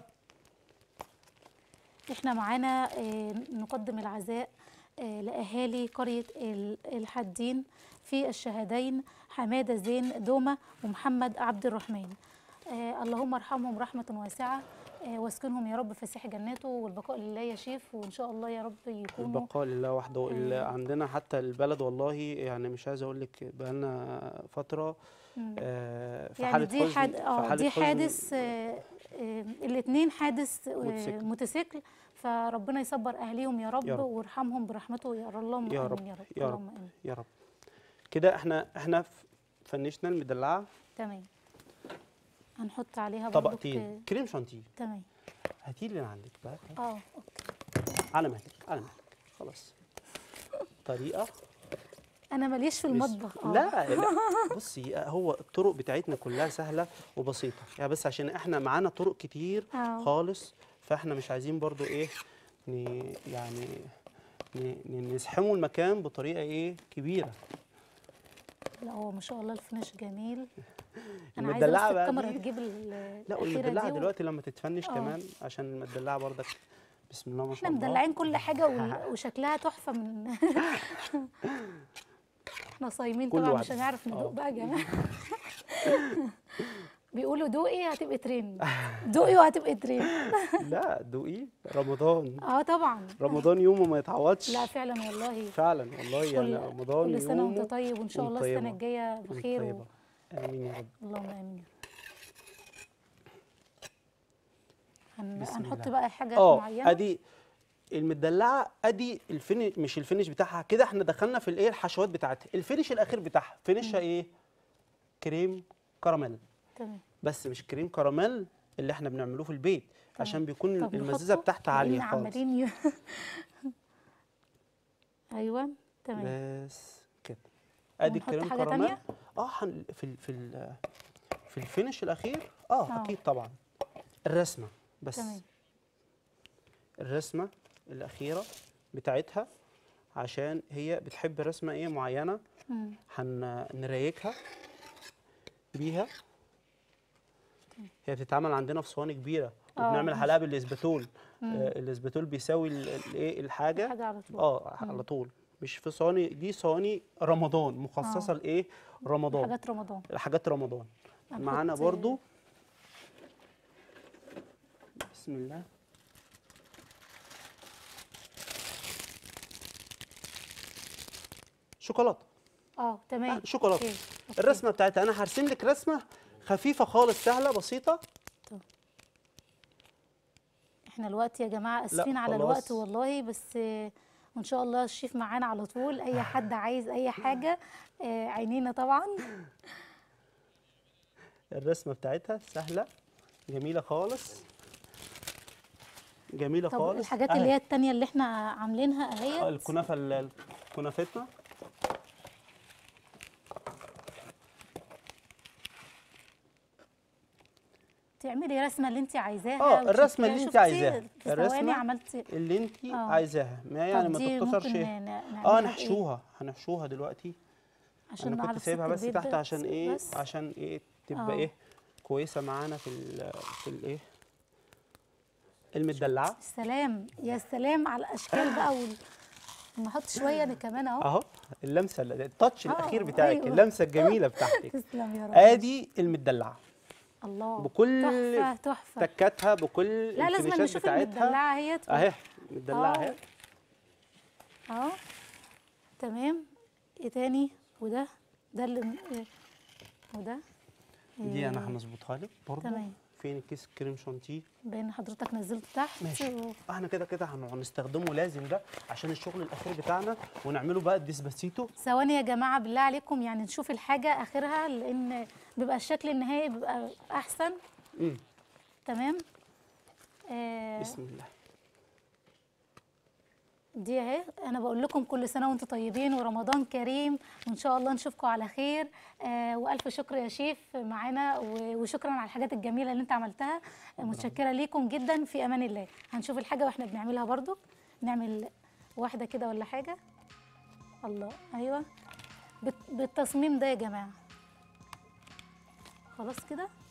Speaker 1: احنا معانا آه، نقدم العزاء آه، لأهالي قرية ال- الحدين في الشهدين حمادة زين دومة ومحمد عبد الرحمن آه، اللهم ارحمهم رحمة واسعة آه، واسكنهم يا رب فسيح جناته والبقاء لله يا شيف وإن شاء الله يا رب يكونوا
Speaker 2: البقاء لله وحده اللي
Speaker 1: آه.
Speaker 2: عندنا حتى البلد والله يعني مش عايز اقول لك بقالنا فتره
Speaker 1: مم.
Speaker 2: آه، في
Speaker 1: يعني
Speaker 2: حاله
Speaker 1: دي
Speaker 2: حزن
Speaker 1: حاد...
Speaker 2: في
Speaker 1: اه
Speaker 2: حالة
Speaker 1: دي
Speaker 2: حزن
Speaker 1: حادث آه، آه، الاثنين حادث آه،
Speaker 2: موتوسيكل.
Speaker 1: موتوسيكل فربنا يصبر اهليهم يا رب,
Speaker 2: يا رب.
Speaker 1: ويرحمهم برحمته يا اللهم
Speaker 2: يا
Speaker 1: امين
Speaker 2: رب،
Speaker 1: يا رب
Speaker 2: يا رب.
Speaker 1: اللهم امين
Speaker 2: يا رب كده احنا احنا ف- فنشنا المدلعه
Speaker 1: تمام هنحط عليها برضك
Speaker 2: طبقتين
Speaker 1: آه،
Speaker 2: كريم شانتيه
Speaker 1: تمام
Speaker 2: هاتي لي اللي عندك بقى
Speaker 1: اه اوكي
Speaker 2: على مهلك على مهلك خلاص طريقه
Speaker 1: انا ماليش في
Speaker 2: بس-
Speaker 1: المطبخ اه
Speaker 2: لا لا بصي هو الطرق بتاعتنا كلها سهله وبسيطه يعني بس عشان احنا معانا طرق كتير
Speaker 1: آه.
Speaker 2: خالص فاحنا مش عايزين برضو ايه ن- يعني ن- ن- نزحموا المكان بطريقه ايه كبيره
Speaker 1: لا هو ما شاء الله الفينش جميل انا عايزه بس
Speaker 2: المدلعه بقى
Speaker 1: الكاميرا
Speaker 2: دي
Speaker 1: تجيب ال-
Speaker 2: لا
Speaker 1: الأخيرة
Speaker 2: والمدلعه
Speaker 1: دي و-
Speaker 2: دلوقتي لما تتفنش
Speaker 1: آه.
Speaker 2: كمان عشان المدلعه برضك بسم الله ما شاء
Speaker 1: احنا
Speaker 2: الله
Speaker 1: مدلعين كل حاجه وال- وشكلها تحفه من احنا صايمين
Speaker 2: كل
Speaker 1: طبعا
Speaker 2: واحد.
Speaker 1: مش هنعرف ندوق
Speaker 2: آه.
Speaker 1: بقى يا جماعه بيقولوا دوقي هتبقي ترند دوقي وهتبقي ترند
Speaker 2: لا دوقي رمضان
Speaker 1: اه طبعا
Speaker 2: رمضان يومه ما يتعوضش
Speaker 1: لا فعلا والله
Speaker 2: فعلا والله يعني
Speaker 1: كل,
Speaker 2: رمضان
Speaker 1: كل سنه وانت
Speaker 2: يومه
Speaker 1: طيب وان شاء
Speaker 2: وانت
Speaker 1: الله السنه
Speaker 2: طيبة.
Speaker 1: الجايه
Speaker 2: وانت
Speaker 1: بخير و...
Speaker 2: طيبة. امين يا رب
Speaker 1: اللهم امين هن...
Speaker 2: بسم
Speaker 1: هنحط
Speaker 2: الله.
Speaker 1: بقى حاجات
Speaker 2: اه
Speaker 1: معينه
Speaker 2: ادي المدلعه ادي الفينش مش الفينش بتاعها كده احنا دخلنا في الايه الحشوات بتاعتها الفينش الاخير بتاعها فينشها ايه كريم كراميل
Speaker 1: تمام
Speaker 2: بس مش كريم كراميل اللي احنا بنعمله في البيت عشان بيكون
Speaker 1: طب
Speaker 2: المزازه
Speaker 1: نحطه؟
Speaker 2: بتاعتها عاليه
Speaker 1: لأن
Speaker 2: خالص
Speaker 1: عمالين ي... ايوه تمام
Speaker 2: بس كده ادي
Speaker 1: ونحط
Speaker 2: الكريم
Speaker 1: حاجة
Speaker 2: كراميل
Speaker 1: تانية؟
Speaker 2: اه هن- في ال في ال في الفينش الاخير اه,
Speaker 1: آه.
Speaker 2: اكيد طبعا الرسمه بس
Speaker 1: تمام
Speaker 2: الرسمه الاخيره بتاعتها عشان هي بتحب رسمه ايه معينه
Speaker 1: مم.
Speaker 2: هنريكها بيها هي بتتعمل عندنا في صواني كبيره
Speaker 1: آه،
Speaker 2: وبنعمل
Speaker 1: ماشي.
Speaker 2: حلقه بالاسباتول آه الاسباتول بيساوي ال- الايه الحاجه
Speaker 1: حاجه على طول
Speaker 2: اه على طول مش في صواني دي صواني رمضان مخصصه
Speaker 1: آه.
Speaker 2: لايه رمضان
Speaker 1: حاجات رمضان
Speaker 2: حاجات رمضان
Speaker 1: هنحط-
Speaker 2: معانا برضو بسم الله شوكولاته
Speaker 1: اه تمام
Speaker 2: شوكولاته
Speaker 1: أوكي، أوكي.
Speaker 2: الرسمه بتاعتها انا هرسم لك رسمه خفيفه خالص سهله بسيطه
Speaker 1: احنا الوقت يا جماعه اسفين على
Speaker 2: خلاص.
Speaker 1: الوقت والله بس آه، وان شاء الله الشيف معانا على طول اي حد عايز اي حاجه آه، عينينا طبعا
Speaker 2: الرسمه بتاعتها سهله جميله خالص جميله
Speaker 1: طب
Speaker 2: خالص
Speaker 1: الحاجات
Speaker 2: أهي.
Speaker 1: اللي هي التانية اللي احنا عاملينها
Speaker 2: آه،
Speaker 1: اهي
Speaker 2: الكنافه ال- كنافتنا
Speaker 1: تعملي رسمه اللي انت عايزاها
Speaker 2: اه الرسمه اللي
Speaker 1: وتشكليها.
Speaker 2: انت
Speaker 1: شفتي
Speaker 2: عايزاها
Speaker 1: في ثواني
Speaker 2: الرسمه
Speaker 1: عملتي
Speaker 2: اللي انت
Speaker 1: آه.
Speaker 2: عايزاها ما يعني
Speaker 1: طب
Speaker 2: ما
Speaker 1: دي
Speaker 2: تختصرش
Speaker 1: ممكن
Speaker 2: ايه
Speaker 1: ن-
Speaker 2: اه
Speaker 1: نعملها بإيه؟
Speaker 2: نحشوها هنحشوها دلوقتي
Speaker 1: عشان
Speaker 2: انا كنت
Speaker 1: نعرف
Speaker 2: سايبها
Speaker 1: ست
Speaker 2: بس
Speaker 1: البيت
Speaker 2: تحت
Speaker 1: بس-
Speaker 2: عشان ايه
Speaker 1: بس.
Speaker 2: عشان ايه تبقى
Speaker 1: آه.
Speaker 2: ايه كويسه معانا في ال في الايه المدلعه
Speaker 1: سلام يا سلام على الاشكال بقى وال... نحط شويه انا كمان اهو
Speaker 2: اهو اللمسه ال- التاتش
Speaker 1: آه،
Speaker 2: الاخير بتاعك
Speaker 1: أيوة.
Speaker 2: اللمسه الجميله بتاعتك
Speaker 1: تسلم يا رب
Speaker 2: ادي المدلعه
Speaker 1: الله
Speaker 2: بكل
Speaker 1: تحفه تحفه
Speaker 2: تكاتها بكل
Speaker 1: لا لازم
Speaker 2: الفينيشات
Speaker 1: نشوف
Speaker 2: بتاعتها
Speaker 1: المدلعه اهي
Speaker 2: اهي مدلعه
Speaker 1: آه.
Speaker 2: اهي
Speaker 1: اهو تمام ايه تاني وده ده اللي إيه؟ وده
Speaker 2: دي انا هنظبطها لك برضه
Speaker 1: تمام.
Speaker 2: فين الكيس كريم شانتيه
Speaker 1: باين حضرتك نزلته تحت
Speaker 2: ماشي
Speaker 1: و-
Speaker 2: احنا كده كده هن- هنستخدمه لازم ده عشان الشغل الاخير بتاعنا ونعمله بقى الديسباسيتو
Speaker 1: ثواني يا جماعه بالله عليكم يعني نشوف الحاجه اخرها لان بيبقى الشكل النهائي بيبقى احسن
Speaker 2: امم
Speaker 1: تمام آه
Speaker 2: بسم الله
Speaker 1: دي اهي انا بقول لكم كل سنه وانتم طيبين ورمضان كريم وان شاء الله نشوفكم على خير آه والف شكر يا شيف معانا و- وشكرا على الحاجات الجميله اللي انت عملتها آه، متشكره ليكم جدا في امان الله هنشوف الحاجه واحنا بنعملها برضو نعمل واحده كده ولا حاجه الله ايوه بت- بالتصميم ده يا جماعه خلاص كده